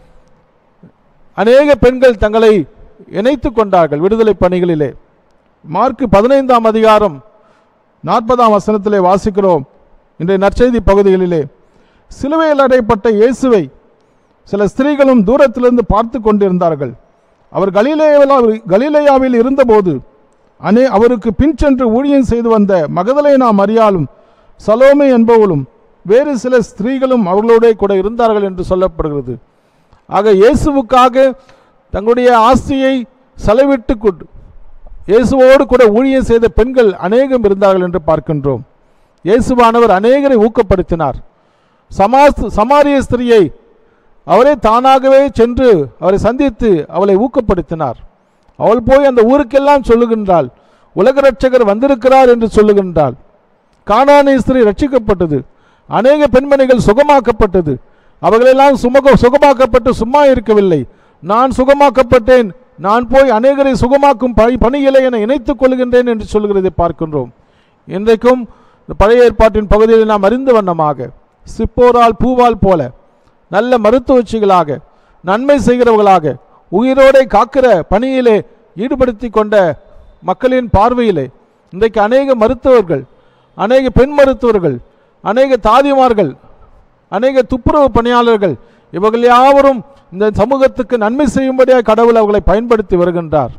அநேக பெண்கள் தங்களை இணைத்து கொண்டார்கள் விடுதலை பணிகளிலே மார்க் பதினைந்தாம் அதிகாரம் நாற்பதாம் வசனத்திலே வாசிக்கிறோம் இன்றைய நற்செய்தி பகுதிகளிலே சிலுவையில் அடைப்பட்ட இயேசுவை சில ஸ்திரீகளும் தூரத்திலிருந்து பார்த்து கொண்டிருந்தார்கள் அவர் கலிலேயாவில் கலிலேயாவில் இருந்தபோது அனே அவருக்கு பின் சென்று ஊழியம் செய்து வந்த மகதலேனா மரியாளும் சலோமே என்பவளும் வேறு சில ஸ்திரீகளும் அவர்களோடே கூட இருந்தார்கள் என்று சொல்லப்படுகிறது ஆக இயேசுவுக்காக தங்களுடைய ஆஸ்தியை செலவிட்டு கொண்டு இயேசுவோடு கூட ஊழியம் செய்த பெண்கள் அநேகம் இருந்தார்கள் என்று பார்க்கின்றோம் இயேசுவானவர் அநேகரை ஊக்கப்படுத்தினார் சமாஸ் சமாரிய ஸ்திரியை அவரே தானாகவே சென்று அவரை சந்தித்து அவளை ஊக்கப்படுத்தினார் அவள் போய் அந்த ஊருக்கெல்லாம் சொல்லுகின்றாள் உலக ரட்சகர் வந்திருக்கிறார் என்று சொல்லுகின்றாள் கானானிய ஸ்திரீ ரட்சிக்கப்பட்டது அநேக பெண்மணிகள் சுகமாக்கப்பட்டது அவர்களெல்லாம் சுமக சுகமாக்கப்பட்டு சும்மா இருக்கவில்லை நான் சுகமாக்கப்பட்டேன் நான் போய் அநேகரை சுகமாக்கும் பணி பணிகளை என இணைத்துக் கொள்கின்றேன் என்று சொல்கிறதை பார்க்கின்றோம் இன்றைக்கும் இந்த பழைய ஏற்பாட்டின் பகுதியில் நாம் அறிந்த வண்ணமாக சிப்போரால் பூவால் போல நல்ல மருத்துவச்சிகளாக நன்மை செய்கிறவர்களாக உயிரோடே காக்கிற பணியிலே ஈடுபடுத்தி கொண்ட மக்களின் பார்வையிலே இன்றைக்கு அநேக மருத்துவர்கள் அநேக பெண் மருத்துவர்கள் அநேக தாதிமார்கள் அநேக துப்புரவு பணியாளர்கள் இவர்கள் யாவரும் இந்த சமூகத்துக்கு நன்மை செய்யும்படியாக கடவுள் அவர்களை பயன்படுத்தி வருகின்றார்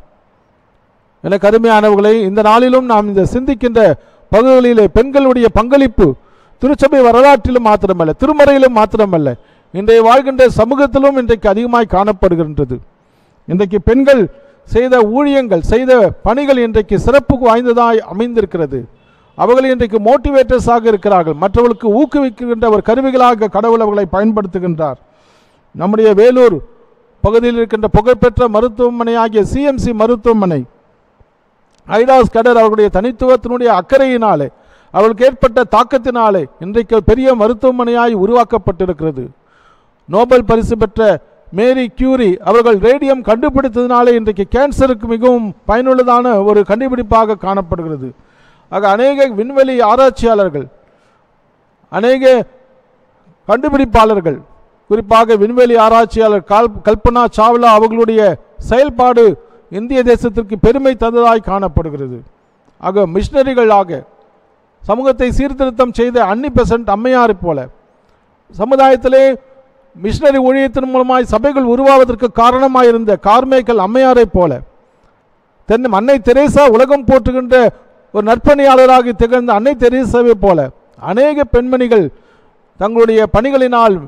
எனக்கு அருமையானவர்களை இந்த நாளிலும் நாம் இந்த சிந்திக்கின்ற பகுதிகளிலே பெண்களுடைய பங்களிப்பு திருச்சபை வரலாற்றிலும் மாத்திரமல்ல திருமறையிலும் மாத்திரமல்ல இன்றைய வாழ்கின்ற சமூகத்திலும் இன்றைக்கு அதிகமாய் காணப்படுகின்றது இன்றைக்கு பெண்கள் செய்த ஊழியங்கள் செய்த பணிகள் இன்றைக்கு சிறப்பு வாய்ந்ததாய் அமைந்திருக்கிறது அவர்கள் இன்றைக்கு மோட்டிவேட்டர்ஸாக இருக்கிறார்கள் மற்றவர்களுக்கு ஊக்குவிக்கின்ற ஒரு கருவிகளாக கடவுள் அவர்களை பயன்படுத்துகின்றார் நம்முடைய வேலூர் பகுதியில் இருக்கின்ற புகழ்பெற்ற மருத்துவமனை ஆகிய சிஎம்சி மருத்துவமனை ஐடாஸ் கடர் அவர்களுடைய தனித்துவத்தினுடைய அக்கறையினாலே அவர்களுக்கு ஏற்பட்ட தாக்கத்தினாலே இன்றைக்கு பெரிய மருத்துவமனையாய் உருவாக்கப்பட்டிருக்கிறது நோபல் பரிசு பெற்ற மேரி கியூரி அவர்கள் ரேடியம் கண்டுபிடித்ததினாலே இன்றைக்கு கேன்சருக்கு மிகவும் பயனுள்ளதான ஒரு கண்டுபிடிப்பாக காணப்படுகிறது ஆக அநேக விண்வெளி ஆராய்ச்சியாளர்கள் அநேக கண்டுபிடிப்பாளர்கள் குறிப்பாக விண்வெளி ஆராய்ச்சியாளர் கால் கல்பனா சாவ்லா அவர்களுடைய செயல்பாடு இந்திய தேசத்திற்கு பெருமை தந்ததாய் காணப்படுகிறது ஆக மிஷினரிகளாக சமூகத்தை சீர்திருத்தம் செய்த அன்னி பெசன்ட் அம்மையாரை போல சமுதாயத்திலே மிஷினரி ஊழியத்தின் மூலமாய் சபைகள் உருவாவதற்கு காரணமாயிருந்த கார்மேக்கல் அம்மையாரைப் போல தென் அன்னை தெரேசா உலகம் போற்றுகின்ற ஒரு நற்பணியாளராக திகழ்ந்த அன்னை தெரேசாவை போல அநேக பெண்மணிகள் தங்களுடைய பணிகளினால்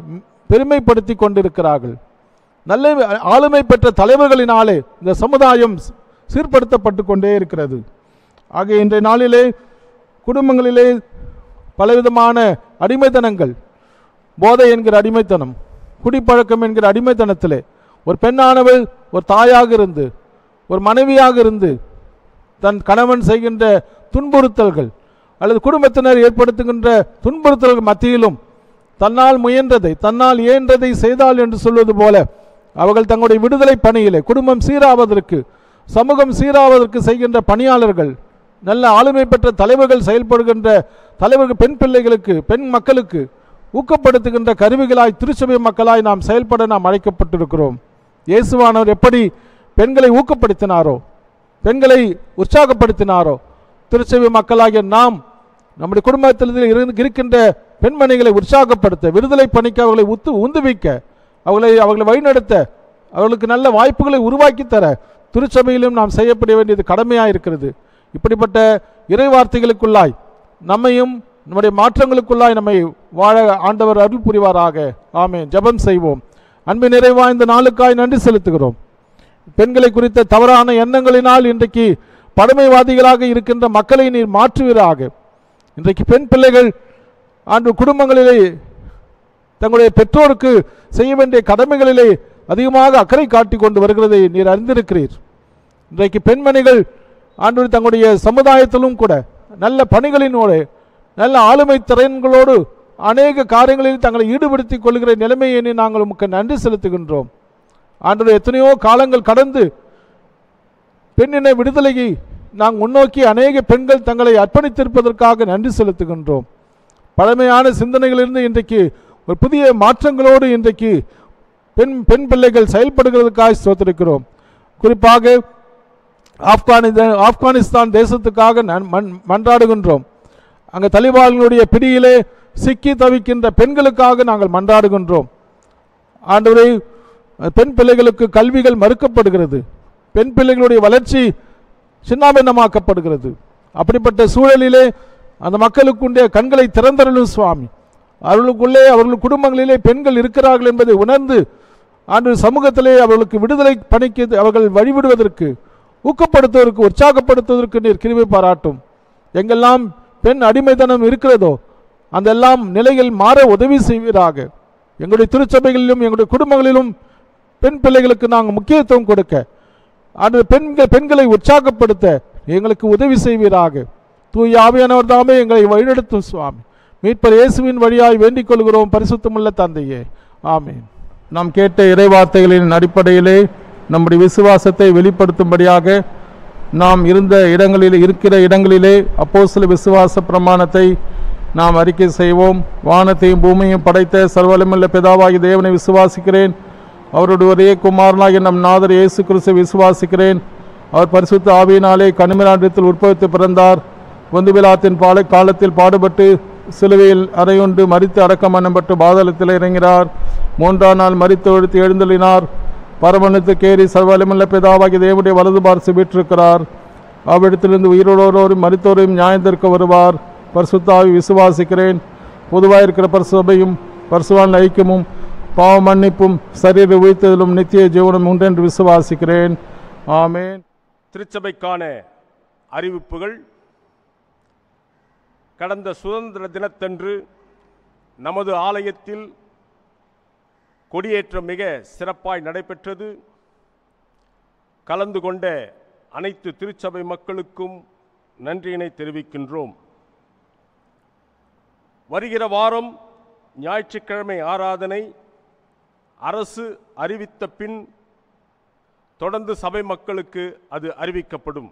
பெருமைப்படுத்தி கொண்டிருக்கிறார்கள் நல்ல ஆளுமை பெற்ற தலைவர்களினாலே இந்த சமுதாயம் சீ- சீர்படுத்தப்பட்டு கொண்டே இருக்கிறது ஆக இன்றைய நாளிலே குடும்பங்களிலே பலவிதமான அடிமைத்தனங்கள் போதை என்கிற அடிமைத்தனம் குடிப்பழக்கம் என்கிற அடிமைத்தனத்திலே ஒரு பெண்ணானவள் ஒரு தாயாக இருந்து ஒரு மனைவியாக இருந்து தன் கணவன் செய்கின்ற துன்புறுத்தல்கள் அல்லது குடும்பத்தினர் ஏற்படுத்துகின்ற துன்புறுத்தல்கள் மத்தியிலும் தன்னால் முயன்றதை தன்னால் இயன்றதை செய்தாள் என்று சொல்வது போல அவர்கள் தங்களுடைய விடுதலை பணியிலே குடும்பம் சீராவதற்கு சமூகம் சீராவதற்கு செய்கின்ற பணியாளர்கள் நல்ல ஆளுமை பெற்ற தலைவர்கள் செயல்படுகின்ற தலைவர்கள் பெண் பிள்ளைகளுக்கு பெண் மக்களுக்கு ஊக்கப்படுத்துகின்ற கருவிகளாய் திருச்சபை மக்களாய் நாம் செயல்பட நாம் அழைக்கப்பட்டிருக்கிறோம் இயேசுவானவர் எப்படி பெண்களை ஊக்கப்படுத்தினாரோ பெண்களை உற்சாகப்படுத்தினாரோ திருச்சபை மக்களாகிய நாம் நம்முடைய குடும்பத்தில் இருந்து இருக்கின்ற பெண்மணிகளை உற்சாகப்படுத்த விடுதலை பணிக்கு அவர்களை உத்து உந்துவிக்க அவர்களை அவர்களை வழிநடத்த அவர்களுக்கு நல்ல வாய்ப்புகளை உருவாக்கி தர திருச்சபையிலும் நாம் செய்யப்பட வேண்டியது கடமையாக இருக்கிறது இப்படிப்பட்ட இறை வார்த்தைகளுக்குள்ளாய் நம்மையும் நம்முடைய மாற்றங்களுக்குள்ளாய் நம்மை வாழ ஆண்டவர் அருள் புரிவாராக ஆமென் ஜெபம் செய்வோம் அன்பு நிறைவா இந்த நாளுக்காய் நன்றி செலுத்துகிறோம் பெண்களை குறித்த தவறான எண்ணங்களினால் இன்றைக்கு பழமைவாதிகளாக இருக்கின்ற மக்களை நீர் மாற்றுவீராக இன்றைக்கு பெண் பிள்ளைகள் ஆண்டு குடும்பங்களிலே தங்களுடைய பெற்றோருக்கு செய்ய வேண்டிய கடமைகளிலே அதிகமாக அக்கறை காட்டி கொண்டு வருகிறதை நீர் அறிந்திருக்கிறீர் இன்றைக்கு பெண்மணிகள் ஆண்டு தங்களுடைய சமுதாயத்திலும் கூட நல்ல பணிகளினோடு நல்ல ஆளுமை திறன்களோடு அநேக காரியங்களில் தங்களை ஈடுபடுத்திக் கொள்கிற நிலைமையை எண்ணி நாங்கள் உமக்கு நன்றி செலுத்துகின்றோம் ஆண்டு எத்தனையோ காலங்கள் கடந்து பெண்ணின விடுதலையை நாம் முன்னோக்கி அநேக பெண்கள் தங்களை அர்ப்பணித்திருப்பதற்காக நன்றி செலுத்துகின்றோம் பழமையான சிந்தனைகளிலிருந்து இன்றைக்கு ஒரு புதிய மாற்றங்களோடு இன்றைக்கு பெண் பெண் பிள்ளைகள் செயல்படுகிறதுக்காக ஸ்தோத்திருக்கிறோம் குறிப்பாக ஆப்கானிஸ்தான் ஆப்கானிஸ்தான் தேசத்துக்காக நன்- மன்- மன்றாடுகின்றோம் அங்கே தலிபான்களுடைய பிடியிலே சிக்கி தவிக்கின்ற பெண்களுக்காக நாங்கள் மன்றாடுகின்றோம் ஆண்டவரை பெண் பிள்ளைகளுக்கு கல்விகள் மறுக்கப்படுகிறது பெண் பிள்ளைகளுடைய வளர்ச்சி சின்னாபின்னமாக்கப்படுகிறது அப்படிப்பட்ட சூழலிலே அந்த மக்களுக்குண்டே கண்களை திறந்தருளும் சுவாமி அவர்களுக்குள்ளே அவர்கள் குடும்பங்களிலே பெண்கள் இருக்கிறார்கள் என்பதை உணர்ந்து ஆண்டு சமூகத்திலே அவர்களுக்கு விடுதலை பணிக்கு அவர்கள் வழிவிடுவதற்கு ஊக்கப்படுத்துவதற்கு உற்சாகப்படுத்துவதற்கு நீர் கிருபை பாராட்டும் எங்கெல்லாம் பெண் அடிமைத்தனம் இருக்கிறதோ அந்த எல்லாம் நிலைகள் மாற உதவி செய்வீராக எங்களுடைய திருச்சபைகளிலும் எங்களுடைய குடும்பங்களிலும் பெண் பிள்ளைகளுக்கு நாங்கள் முக்கியத்துவம் கொடுக்க அந்த பெண்கள் பெண்களை உற்சாகப்படுத்த எங்களுக்கு உதவி செய்வீராக தூய ஆவியானவர் தாமே எங்களை வழிநடத்தும் சுவாமி மீட்பர் இயேசுவின் வழியாய் வேண்டிக் கொள்கிறோம் பரிசுத்தமுள்ள தந்தையே ஆமென் நாம் கேட்ட இறைவார்த்தைகளின் அடிப்படையிலே நம்முடைய விசுவாசத்தை வெளிப்படுத்தும்படியாக நாம் இருந்த இடங்களில் இருக்கிற இடங்களிலே அப்போஸ்தல விசுவாச பிரமாணத்தை நாம் அறிக்கை செய்வோம் வானத்தையும் பூமியையும் படைத்த சர்வலமுள்ள பிதாவாகி தேவனை விசுவாசிக்கிறேன் அவருடைய ஒரே குமாரனாகிய நம் நாதர் இயேசு கிறிஸ்துவை விசுவாசிக்கிறேன் அவர் பரிசுத்த ஆவியினாலே கனிமராண்டத்தில் உற்பவித்து பிறந்தார் பொந்துவிழாத்தின் பாலை காலத்தில் பாடுபட்டு சிலுவையில் அறையுண்டு மரித்து அடக்கம் பண்ணப்பட்டு பாதாளத்தில் இறங்கினார் மூன்றாம் நாள் மரித்து ஒழித்து எழுந்தளினார் பரமணத்துக்கேறி சர்வலமுள்ள பிதாவாகிய தேவனுடைய வலது பார்த்து வீற்றிருக்கிறார் அவ்விடத்திலிருந்து உயிரோரோரும் மரித்தோரையும் நியாயத்திற்கு வருவார் பரிசுத்தாவி விசுவாசிக்கிறேன் பொதுவாக இருக்கிற பரிசுபையும் பரிசுவான் ஐக்கியமும் பாவ மன்னிப்பும் சரீர உயிர்த்ததிலும் நித்திய ஜீவனம் உண்டென்று விசுவாசிக்கிறேன் ஆமென் திருச்சபைக்கான அறிவிப்புகள் கடந்த சுதந்திர தினத்தன்று நமது ஆலயத்தில் கொடியேற்றம் மிக சிறப்பாய் நடைபெற்றது கலந்து கொண்ட அனைத்து திருச்சபை மக்களுக்கும் நன்றியினை தெரிவிக்கின்றோம் வருகிற வாரம் ஞாயிற்றுக்கிழமை ஆராதனை அரசு அறிவித்த பின் தொடர்ந்து சபை மக்களுக்கு அது அறிவிக்கப்படும்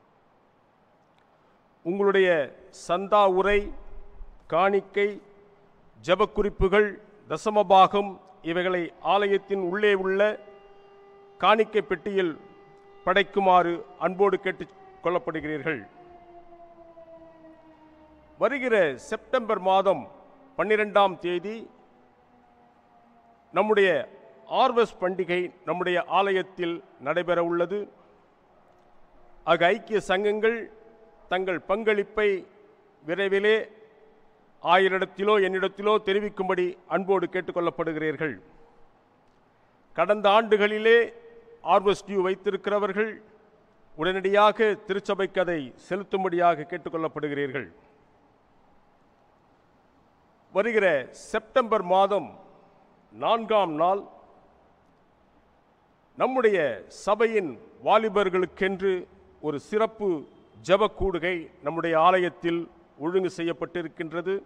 உங்களுடைய சந்தா உரை காணிக்கை ஜெபக்குறிப்புகள் தசமபாகம் இவைகளை ஆலயத்தின் உள்ளே உள்ள காணிக்கை பெட்டியில் படைக்குமாறு அன்போடு கேட்டுக் கொள்ளப்படுகிறீர்கள் வருகிற செப்டம்பர் மாதம் பன்னிரெண்டாம் தேதி நம்முடைய ஆர்வஸ் பண்டிகை நம்முடைய ஆலயத்தில் நடைபெற உள்ளது ஆக ஐக்கிய சங்கங்கள் தங்கள் பங்களிப்பை விரைவிலே ஆயிரிடத்திலோ என்னிடத்திலோ தெரிவிக்கும்படி அன்போடு கேட்டுக்கொள்ளப்படுகிறீர்கள் கடந்த ஆண்டுகளிலே ஆர்வஸ் டியூ வைத்திருக்கிறவர்கள் உடனடியாக திருச்சபைக்கு அதை செலுத்தும்படியாக கேட்டுக்கொள்ளப்படுகிறீர்கள் வருகிற செப்டம்பர் மாதம் நான்காம் நாள் நம்முடைய சபையின் வாலிபர்களுக்கென்று ஒரு சிறப்பு ஜெப கூடுகை நம்முடைய ஆலயத்தில் ஒழுங்கு செய்யப்பட்டிருக்கின்றது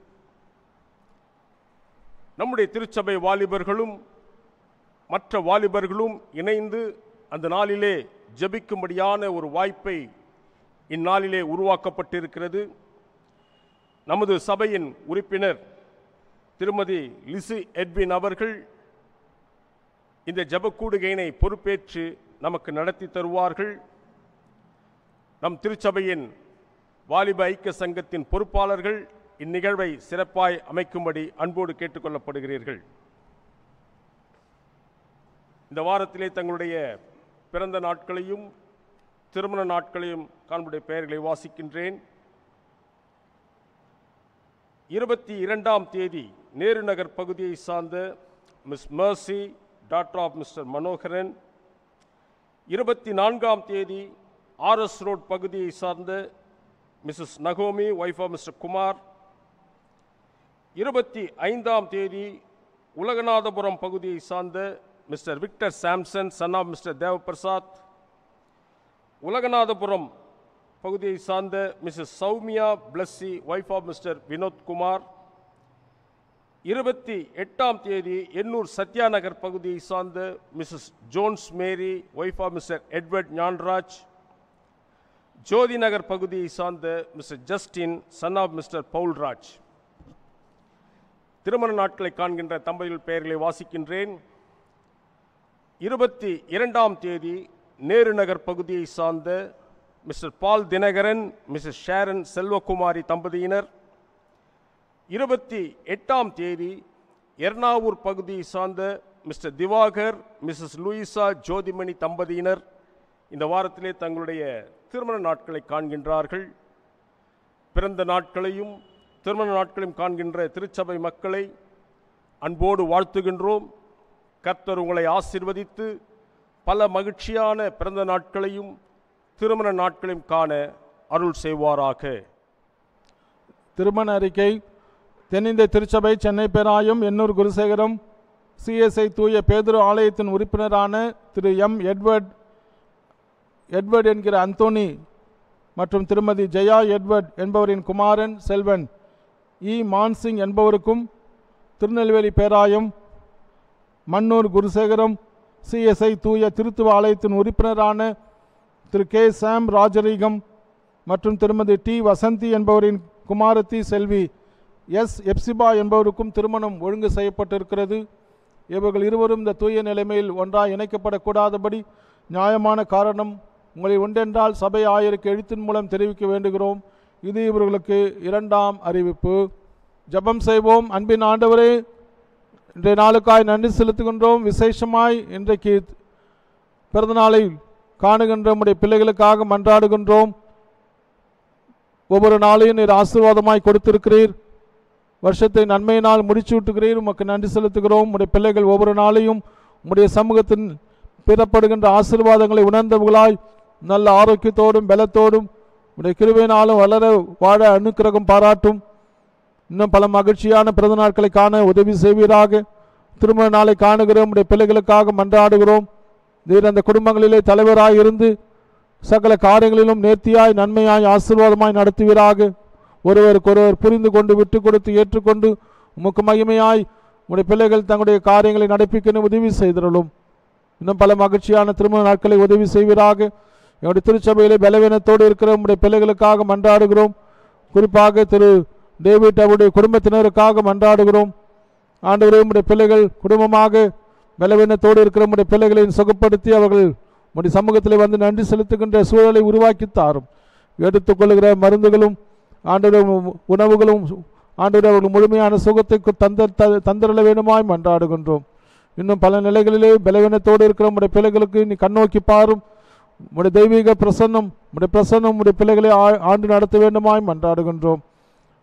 நம்முடைய திருச்சபை வாலிபர்களும் மற்ற வாலிபர்களும் இணைந்து அந்த நாளிலே ஜெபிக்கும்படியான ஒரு வாய்ப்பை இந்நாளிலே உருவாக்கப்பட்டிருக்கிறது நமது சபையின் உறுப்பினர் திருமதி லிசி எட்வின் அவர்கள் இந்த ஜெபக்கூடுகையினை பொறுப்பேற்று நமக்கு நடத்தி தருவார்கள் நம் திருச்சபையின் வாலிப ஐக்கிய சங்கத்தின் பொறுப்பாளர்கள் இந்நிகழ்வை சிறப்பாய் அமைக்கும்படி அன்போடு கேட்டுக்கொள்ளப்படுகிறீர்கள் இந்த வாரத்திலே தங்களுடைய பிறந்த நாட்களையும் திருமண நாட்களையும் காண்புடைய பெயர்களை வாசிக்கின்றேன் இருபத்தி இரண்டாம் தேதி நேரு நகர் பகுதியை சார்ந்த Miss Mercy daughter of Mr Manoharan இருபத்தி நான்காம் தேதி ஆர்எஸ் ரோட் பகுதியை சார்ந்த மிஸ்ஸஸ் நகோமி ஒய்ஃப் ஆஃப் மிஸ்டர் குமார் இருபத்தி ஐந்தாம் தேதி உலகநாதபுரம் பகுதியை சார்ந்த Mr Victor Samson son of Mr Devaprasad Ulaganathapuram பகுதியை சார்ந்த Mrs Soumya Blessy wife of Mr Vinod Kumar இருபத்தி எட்டாம் தேதி எண்ணூர் சத்யா நகர் பகுதியை சார்ந்த Mrs Jones Mary wife of Mr Edward Gnanaraj Jothi Nagar பகுதியை சார்ந்த Mr Justin son of Mr Paulraj திருமண நாட்களை காண்கின்ற தம்பதிகள் பெயர்களை வாசிக்கின்றேன் இருபத்தி இரண்டாம் தேதி நேரு நகர் பகுதியை சார்ந்த Mr Paul Dhinakaran Mrs Sharon Selvakumari தம்பதியினர் இருபத்தி எட்டாம் தேதி எர்ணாவூர் பகுதியை சார்ந்த Mr Diwakar Mrs Louisa Jothimani தம்பதியினர் இந்த வாரத்திலே தங்களுடைய திருமண நாட்களை காண்கின்றார்கள் பிறந்த நாட்களையும் திருமண நாட்களையும் காண்கின்ற திருச்சபை மக்களை அன்போடு வாழ்த்துகின்றோம் கர்த்தர் உங்களை ஆசிர்வதித்து பல மகிழ்ச்சியான பிறந்த நாட்களையும் திருமண நாட்களையும் காண அருள் செய்வாராக திருமண அறிக்கை தென்னிந்திய திருச்சபை சென்னை பேராயம் எண்ணூர் குருசேகரம் சிஎஸ்ஐ தூய பேதுரு ஆலயத்தின் உறுப்பினரான திரு எம் எட்வர்ட் எட்வர்ட் என்கிற அந்தோனி மற்றும் திருமதி ஜெயா எட்வர்ட் என்பவரின் குமாரன் செல்வன் இ மான்சிங் என்பவருக்கும் திருநெல்வேலி பேராயம் மன்னூர் குருசேகரம் சிஎஸ்ஐ தூய திருத்துவ ஆலயத்தின் உறுப்பினரான திரு கே சாம் ராஜரீகம் மற்றும் திருமதி டி வசந்தி என்பவரின் குமாரத்தி செல்வி எஸ் எப்சிபா என்பவருக்கும் திருமணம் ஒழுங்கு செய்யப்பட்டிருக்கிறது இவர்கள் இருவரும் இந்த தூய நிலைமையில் ஒன்றாய் இணைக்கப்படக்கூடாதபடி நியாயமான காரணம் உங்களில் ஒன்றென்றால் சபை ஆயருக்கு எழுத்தின் மூலம் தெரிவிக்க வேண்டுகிறோம் இது இவர்களுக்கு இரண்டாம் அறிவிப்பு ஜெபம் செய்வோம் அன்பின் ஆண்டவரே இன்றைய நாளுக்காய் நன்றி செலுத்துகின்றோம் விசேஷமாய் இன்றைக்கு பிறந்தநாளை காணுகின்ற நம்முடைய பிள்ளைகளுக்காக மன்றாடுகின்றோம் ஒவ்வொரு நாளையும் நீர் ஆசீர்வாதமாய் கொடுத்திருக்கிறீர் வருஷத்தை நன்மையினால் முடிச்சு விட்டுகிறீர் உமக்கு நன்றி செலுத்துகிறோம் உடைய பிள்ளைகள் ஒவ்வொரு நாளையும் உம்முடைய சமூகத்தின் பெறப்படுகின்ற ஆசீர்வாதங்களை உணர்ந்தவர்களாய் நல்ல ஆரோக்கியத்தோடும் பலத்தோடும் உடைய கிருபையினாலும் வளர வாழ அனுக்கிரகம் பாராட்டும் இன்னும் பல மகிழ்ச்சியான பிறந்த நாட்களை காண உதவி செய்வீராக திருமண நாளை காணுகிறோம் உடைய பிள்ளைகளுக்காக மன்றாடுகிறோம் நீர் அந்த குடும்பங்களிலே தலைவராய் இருந்து சகல காரியங்களிலும் நேர்த்தியாய் நன்மையாய் ஆசீர்வாதமாய் நடத்துவீராக ஒருவருக்கொருவர் புரிந்து கொண்டு விட்டு கொடுத்து ஏற்றுக்கொண்டு உமக்கு மகிமையாய் உடைய பிள்ளைகள் தங்களுடைய காரியங்களை நடப்பிக்கணும் உதவி செய்திருளும் இன்னும் பல மகிழ்ச்சியான திருமண நாட்களை உதவி செய்வீராக என்னுடைய திருச்சபையிலே பலவீனத்தோடு இருக்கிற உடைய பிள்ளைகளுக்காக மன்றாடுகிறோம் குறிப்பாக திரு டேவிட் அவருடைய குடும்பத்தினருக்காக மன்றாடுகிறோம் ஆண்டவரே உடைய பிள்ளைகள் குடும்பமாக பலவீனத்தோடு இருக்கிற உடைய பிள்ளைகளை சுகப்படுத்தி அவர்கள் உடைய சமூகத்தில் வந்து நன்றி செலுத்துகின்ற சூழலை உருவாக்கி தாரும் எடுத்துக்கொள்கிற மருந்துகளும் ஆண்டவரே உணவுகளும் ஆண்டவரே அவர்கள் முழுமையான சுகத்தை தந்த த- தந்திரல வேண்டுமாய் மன்றாடுகின்றோம் இன்னும் பல நிலைகளிலே பலவீனத்தோடு இருக்கிற உடைய பிள்ளைகளுக்கு நீ கண்ணோக்கி பாரும் உடைய தெய்வீக பிரசன்னம் உடைய பிரசன்னம் உடைய பிள்ளைகளை ஆ- ஆண்டு நடத்த வேண்டுமாய் மன்றாடுகின்றோம்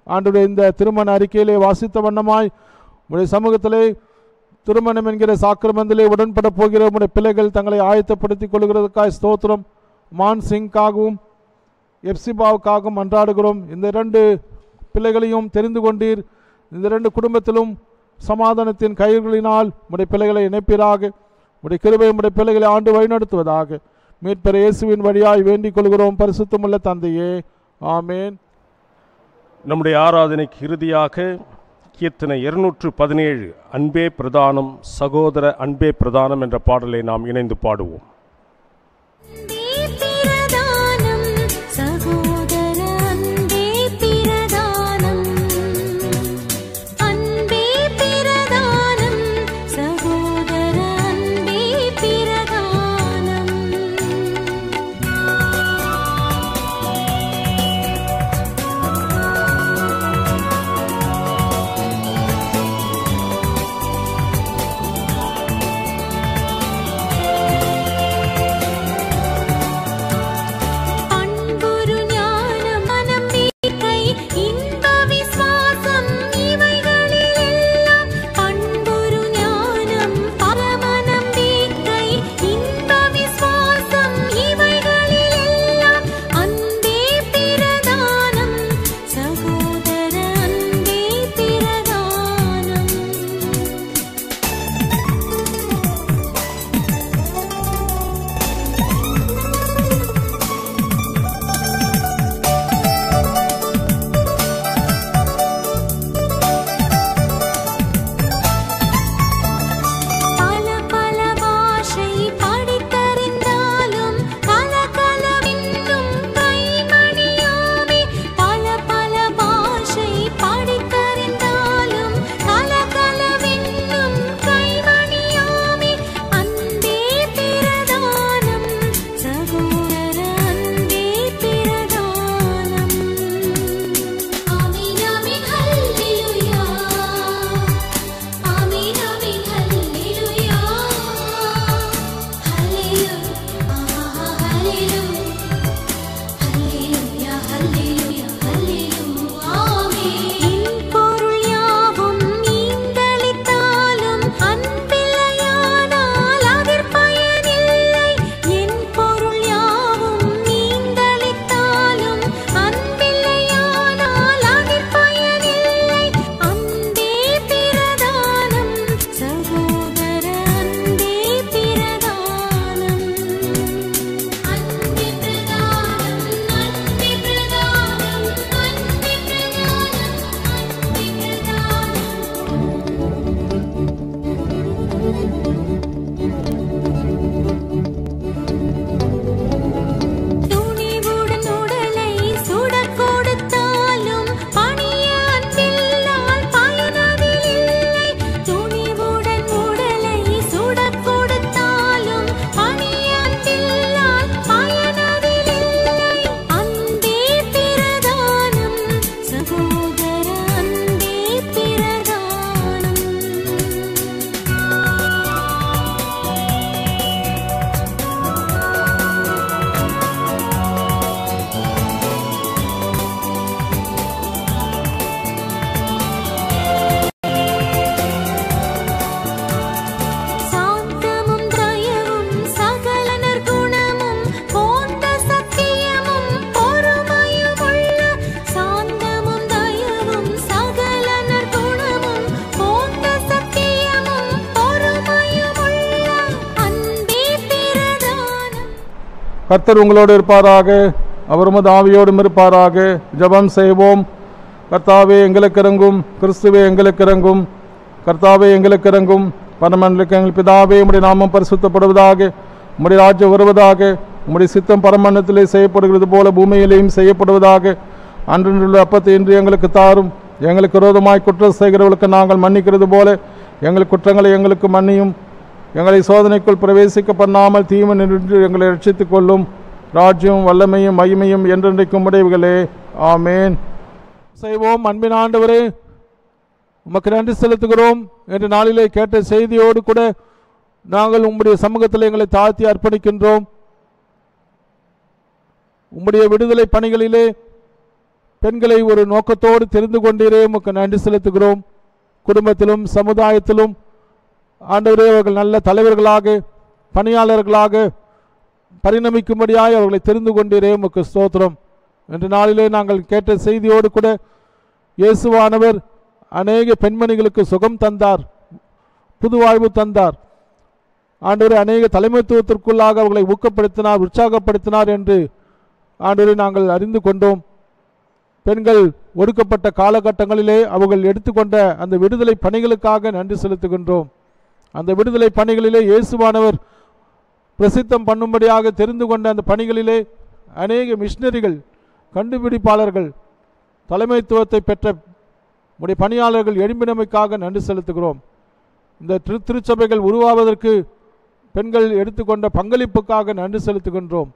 ஆண்டுடைய இந்த திருமண அறிக்கையிலே வாசித்த வண்ணமாய் உடைய சமூகத்திலே திருமணம் என்கிற சாக்கிரமந்திலே உடன்பட போகிற உடைய பிள்ளைகள் தங்களை ஆயத்தப்படுத்திக் கொள்கிறதுக்காய் ஸ்தோத்திரம் மான் சிங்காகவும் எப்சிபாவுக்காகவும் அன்றாடுகிறோம் இந்த இரண்டு பிள்ளைகளையும் தெரிந்து கொண்டீர் இந்த இரண்டு குடும்பத்திலும் சமாதானத்தின் கயிர்களினால் உடைய பிள்ளைகளை இணைப்பீராக உடைய கிருபை உடைய பிள்ளைகளை ஆண்டு வழிநடத்துவதாக மீட்பர் இயேசுவின் வழியாய் வேண்டிக் கொள்கிறோம் பரிசுத்தமுள்ள தந்தையே ஆமேன் நம்முடைய ஆராதனைக்கு இறுதியாக கீர்த்தனை இருநூற்று பதினேழு அன்பே பிரதானம் சகோதர அன்பே பிரதானம் என்ற பாடலை நாம் இணைந்து பாடுவோம் அன்பே பிரதானம் சகோதர அன்பே பிரதானம் அன்பே பிரதானம் சகோதர அன்பே பிரதானம் அன்புரு ஞானம் மனம்பிக்கை இன்ப விசுவாசம் இவைகளில் எல்லாம் அன்புரு ஞானம் பரம நம்பிக்கை இன்ப விசுவாசம் இவைகளில் எல்லாம் அன்பே பிரதானம் சகோதர அன்பே பிரதானம் பல பல பாஷை படித்தறிந்தாலும் பல கலவின்னும் கைமணியாமே பல பல பாஷை படித்தறிந்தாலும் பல கலவின்னும் கைமணியாமே அன்பே பிரதானம் சகோதர அன்பே பிரதானம் ஆமீன் ஆமீன் ஹல்லேலூயா ஆமீன் ஆமீன் ஹல்லேலூயா ஹல்லேலூயா ஆஹா ஹல்லேலூயா ஹல்லேலூயா ஹல்லேலூயா ஆமீன் பொருள் யாவும் நீந்தளித்தாலும் அன்பில்லையானால் அதிற் பயனில்லை என் பொருள் யாவும் நீந்தளித்தாலும் அன்பில்லையானால் அதிற் பயனில்லை அன்பே பிரதானம் சகோதர அன்பே பிரதானம் அன்பே பிரதானம் அன்பே பிரதானம் அன்பே பிரதானம் அன்பே பிரதானம் துணிவுடன் உடலை சுடக் கொடுத்தாலும் பணிய அன்பில்லால் பயனதில் இல்லை துணிவுடன் உடலை சுடக் கொடுத்தாலும் பணிய அன்பில்லால் பயனதில் இல்லை அன்பே பிரதானம் சகோதர அன்பே பிரதானம் சாந்தமும் தயவும் சகல நற்குணமும் போன்ற சத்தியமும் பொறுமையும் உள்ள சாந்தமும் தயவும் சகல நற்குணமும் போன்ற சத்தியமும் பொறுமையும் உள்ள அன்பே பிரதானம் கர்த்தர் உங்களோடு இருப்பாராக அவர் உமது ஆவியோடும் இருப்பாராக ஜெபம் செய்வோம் கர்த்தாவே எங்களுக்கு இறங்கும் கிறிஸ்துவே எங்களுக்கு இறங்கும் கர்த்தாவே எங்களுக்கு இறங்கும் பரமண்டலுக்கு எங்கள் பிதாவே உம்முடைய நாமம் பரிசுத்தப்படுவதாக உம்முடைய ராஜ்யம் வருவதாக உம்முடைய சித்தம் பரமண்டலத்திலே செய்யப்படுகிறது போல பூமியிலேயும் செய்யப்படுவதாக அன்றுள்ள அப்பத்தை இன்று எங்களுக்கு தாரும் எங்களுக்கு விரோதமாய் குற்றம் செய்கிறவர்களுக்கு நாங்கள் மன்னிக்கிறது போல எங்கள் குற்றங்களை எங்களுக்கு மன்னியும் எங்களை சோதனைக்குள் பிரவேசிக்க பண்ணாமல் தீமை நின்று எங்களை ரட்சித்துக் கொள்ளும் ராஜ்யம் வல்லமையும் மகிமையும் என்றென்றைக்கும் உடையவுகளே ஆமேன் செய்வோம் அன்பின் ஆண்டவரே உமக்கு நன்றி செலுத்துகிறோம் என்ற நாளிலே கேட்ட செய்தியோடு கூட நாங்கள் உம்முடைய சமூகத்தில் எங்களை தாழ்த்தி அர்ப்பணிக்கின்றோம் உம்முடைய விடுதலை பணிகளிலே பெண்களை ஒரு நோக்கத்தோடு தெரிந்து கொண்டீரே உமக்கு நன்றி செலுத்துகிறோம் குடும்பத்திலும் சமுதாயத்திலும் ஆண்டவரே அவர்கள் நல்ல தலைவர்களாக பணியாளர்களாக பரிணமிக்கும்படியாய் அவர்களை தெரிந்து கொண்டீரே உமக்கு ஸ்தோத்திரம் இன்று நாளிலே நாங்கள் கேட்ட செய்தியோடு கூட இயேசுவானவர் அநேக பெண்மணிகளுக்கு சுகம் தந்தார் புது வாழ்வு தந்தார் ஆண்டவரே அநேக தலைமைத்துவத்திற்குள்ளாக அவர்களை ஊக்கப்படுத்தினார் உற்சாகப்படுத்தினார் என்று ஆண்டவரை நாங்கள் அறிந்து கொண்டோம் பெண்கள் ஒடுக்கப்பட்ட காலகட்டங்களிலே அவர்கள் எடுத்துக்கொண்ட அந்த விடுதலை பணிகளுக்காக நன்றி செலுத்துகின்றோம் அந்த விடுதலை பணிகளிலே இயேசுவானவர் பிரசித்தம் பண்ணும்படியாக தெரிந்து கொண்ட அந்த பணிகளிலே அநேக மிஷினரிகள் கண்டுபிடிப்பாளர்கள் தலைமைத்துவத்தை பெற்ற உடைய பணியாளர்கள் எழும்பினமைக்காக நன்றி செலுத்துகிறோம் இந்த திரு திருச்சபைகள் உருவாவதற்கு பெண்கள் எடுத்துக்கொண்ட பங்களிப்புக்காக நன்றி செலுத்துகின்றோம்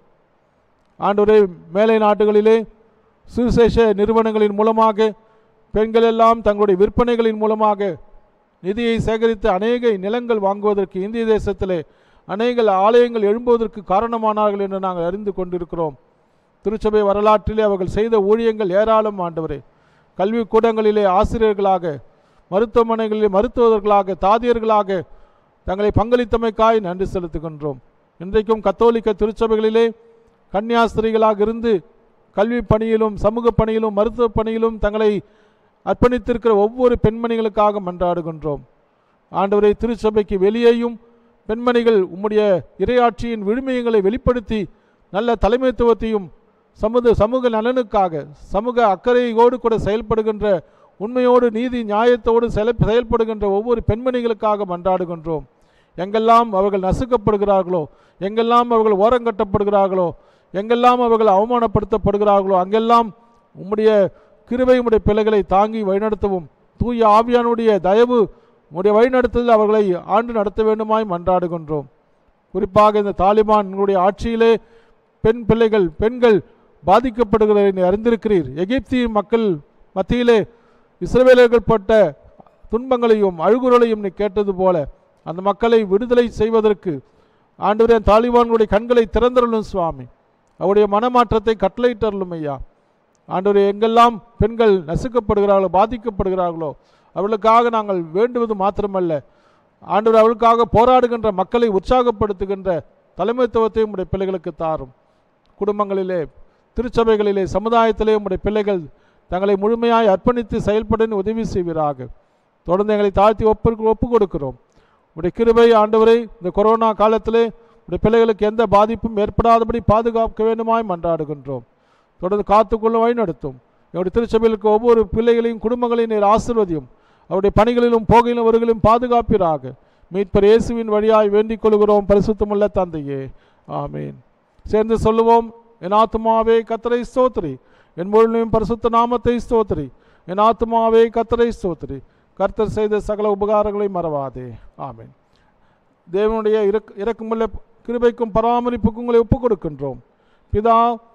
ஆண்டவரே மேலை நாடுகளிலே சுவிசேஷ நிறுவனங்களின் மூலமாக பெண்கள் எல்லாம் தங்களுடைய விற்பனைகளின் மூலமாக நிதியை சேகரித்து அநேக நிலங்கள் வாங்குவதற்கு இந்திய தேசத்திலே அநேக ஆலயங்கள் எழும்புவதற்கு காரணமானார்கள் என்று நாங்கள் அறிந்து கொண்டிருக்கிறோம் திருச்சபை வரலாற்றிலே அவர்கள் செய்த ஊழியங்கள் ஏராளம் ஆண்டவரே கல்விக்கூடங்களிலே ஆசிரியர்களாக மருத்துவமனைகளிலே மருத்துவர்களாக தாதியர்களாக தங்களை பங்களித்தமைக்காய் நன்றி செலுத்துகின்றோம் இன்றைக்கும் கத்தோலிக்க திருச்சபைகளிலே கன்னியாஸ்திரிகளாக இருந்து கல்வி பணியிலும் சமூக பணியிலும் மருத்துவ பணியிலும் தங்களை அர்ப்பணித்திருக்கிற ஒவ்வொரு பெண்மணிகளுக்காக மன்றாடுகின்றோம் ஆண்டவரை திருச்சபைக்கு வெளியேயும் பெண்மணிகள் உம்முடைய இரையாட்சியின் விழுமியங்களை வெளிப்படுத்தி நல்ல தலைமைத்துவத்தையும் சமூக சமூக நலனுக்காக சமூக அக்கறையோடு கூட செயல்படுகின்ற உண்மையோடு நீதி நியாயத்தோடு செயல் செயல்படுகின்ற ஒவ்வொரு பெண்மணிகளுக்காக மன்றாடுகின்றோம் எங்கெல்லாம் அவர்கள் நசுக்கப்படுகிறார்களோ எங்கெல்லாம் அவர்கள் ஓரங்கட்டப்படுகிறார்களோ எங்கெல்லாம் அவர்கள் அவமானப்படுத்தப்படுகிறார்களோ அங்கெல்லாம் உம்முடைய கிருபை உம்முடைய பிள்ளைகளை தாங்கி வழிநடத்தவும் தூய ஆவியானுடைய தயவு உம்முடைய வழிநடத்துதல் அவர்களை ஆண்டு நடத்த வேண்டுமாய் மன்றாடுகின்றோம் குறிப்பாக இந்த தாலிபான்களுடைய ஆட்சியிலே பெண் பிள்ளைகள் பெண்கள் பாதிக்கப்படுகிறதை நீ அறிந்திருக்கிறீர் எகிப்திய மக்கள் மத்தியிலே இஸ்ரவேலர்கள் பட்ட துன்பங்களையும் அழுகுறலையும் நீ கேட்டது போல அந்த மக்களை விடுதலை செய்வதற்கு ஆண்டவரே தாலிபான்களுடைய கண்களை திறந்தருளும் சுவாமி அவருடைய மனமாற்றத்தை கட்டளையிட்டருளும் ஐயா ஆண்டவரே எங்கெல்லாம் பெண்கள் நசுக்கப்படுகிறார்களோ பாதிக்கப்படுகிறார்களோ அவர்களுக்காக நாங்கள் வேண்டுவது மாத்திரமல்ல ஆண்டவர் அவளுக்காக போராடுகின்ற மக்களை உற்சாகப்படுத்துகின்ற தலைமைத்துவத்தை உம்முடைய பிள்ளைகளுக்கு தாரும் குடும்பங்களிலே திருச்சபைகளிலே சமுதாயத்திலே உம்முடைய பிள்ளைகள் தங்களை முழுமையாய் அர்ப்பணித்து செயல்பட உதவி செய்வீராக தொடர்ந்து எங்களை தாழ்த்தி ஒப்பு ஒப்பு கொடுக்கிறோம் உடைய கிருபை ஆண்டவரை இந்த கொரோனா காலத்திலே உடைய பிள்ளைகளுக்கு எந்த பாதிப்பும் ஏற்படாதபடி பாதுகாக்க வேண்டுமாய் மன்றாடுகின்றோம் தொடர்ந்து காத்துக்கொள்ள வழிநடத்தும் எங்களுடைய திருச்சபைகளுக்கு ஒவ்வொரு பிள்ளைகளையும் குடும்பங்களையும் நீர் ஆசிர்வதியும் அவருடைய பணிகளிலும் போகையிலும் வருகளிலும் பாதுகாப்பீராக மீட்பர் இயேசுவின் வழியாய் வேண்டிக் கொள்கிறோம் பரிசுத்தமுள்ள தந்தையே ஆமீன் சேர்ந்து சொல்லுவோம் என் ஆத்துமாவே கத்தரை ஸ்தோத்திரி என் முழுமையும் பரிசுத்த நாமத்தை ஸ்தோத்திரி என் ஆத்துமாவே கத்தரை ஸ்தோத்திரி கர்த்தர் செய்த சகல உபகாரங்களை மறவாதே ஆமீன் தேவனுடைய இறக் இறக்கமுள்ள கிருபைக்கும் பராமரிப்புக்கும் உங்களை ஒப்புக் கொடுக்கின்றோம் பிதா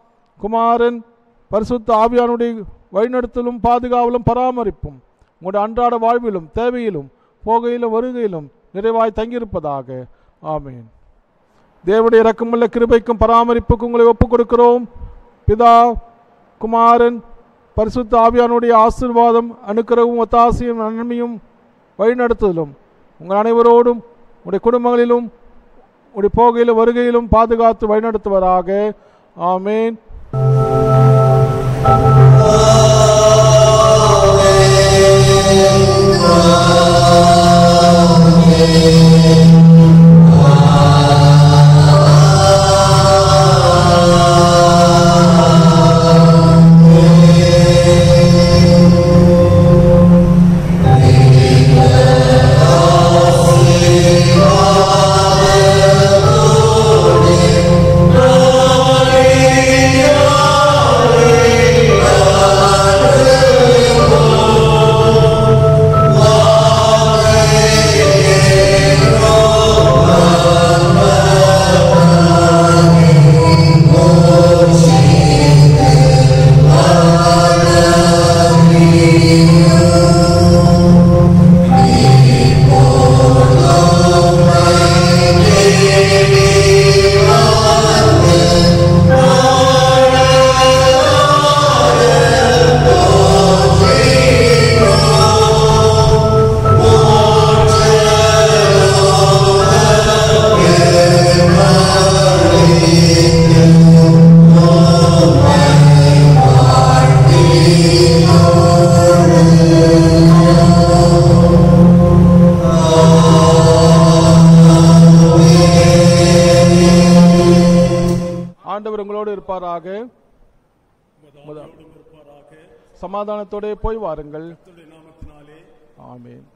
குமாரன் பரிசுத்த ஆவியானுடைய வழிநடத்தலும் பாதுகாவலும் பராமரிப்பும் உங்களுடைய அன்றாட வாழ்விலும் தேவையிலும் போகையிலும் வருகையிலும் நிறைவாய் தங்கியிருப்பதாக ஆமீன் தேவனுடைய இறக்கமுள்ள கிருபைக்கும் பராமரிப்புக்கும் உங்களை ஒப்புக் கொடுக்கிறோம் பிதா குமாரன் பரிசுத்த ஆவியானுடைய ஆசீர்வாதம் அனுக்கிரவும் ஒத்தாசையும் நன்மையும் வழிநடத்துதலும் உங்கள் அனைவரோடும் உடைய குடும்பங்களிலும் உடைய போகையிலும் வருகையிலும் பாதுகாத்து வழிநடத்துவதாக ஆமேன் Amen. ஆண்டவர் உங்களோடு இருப்பாராக முத- சமாதானத்தோடே போய் வாருங்கள் ஆமென்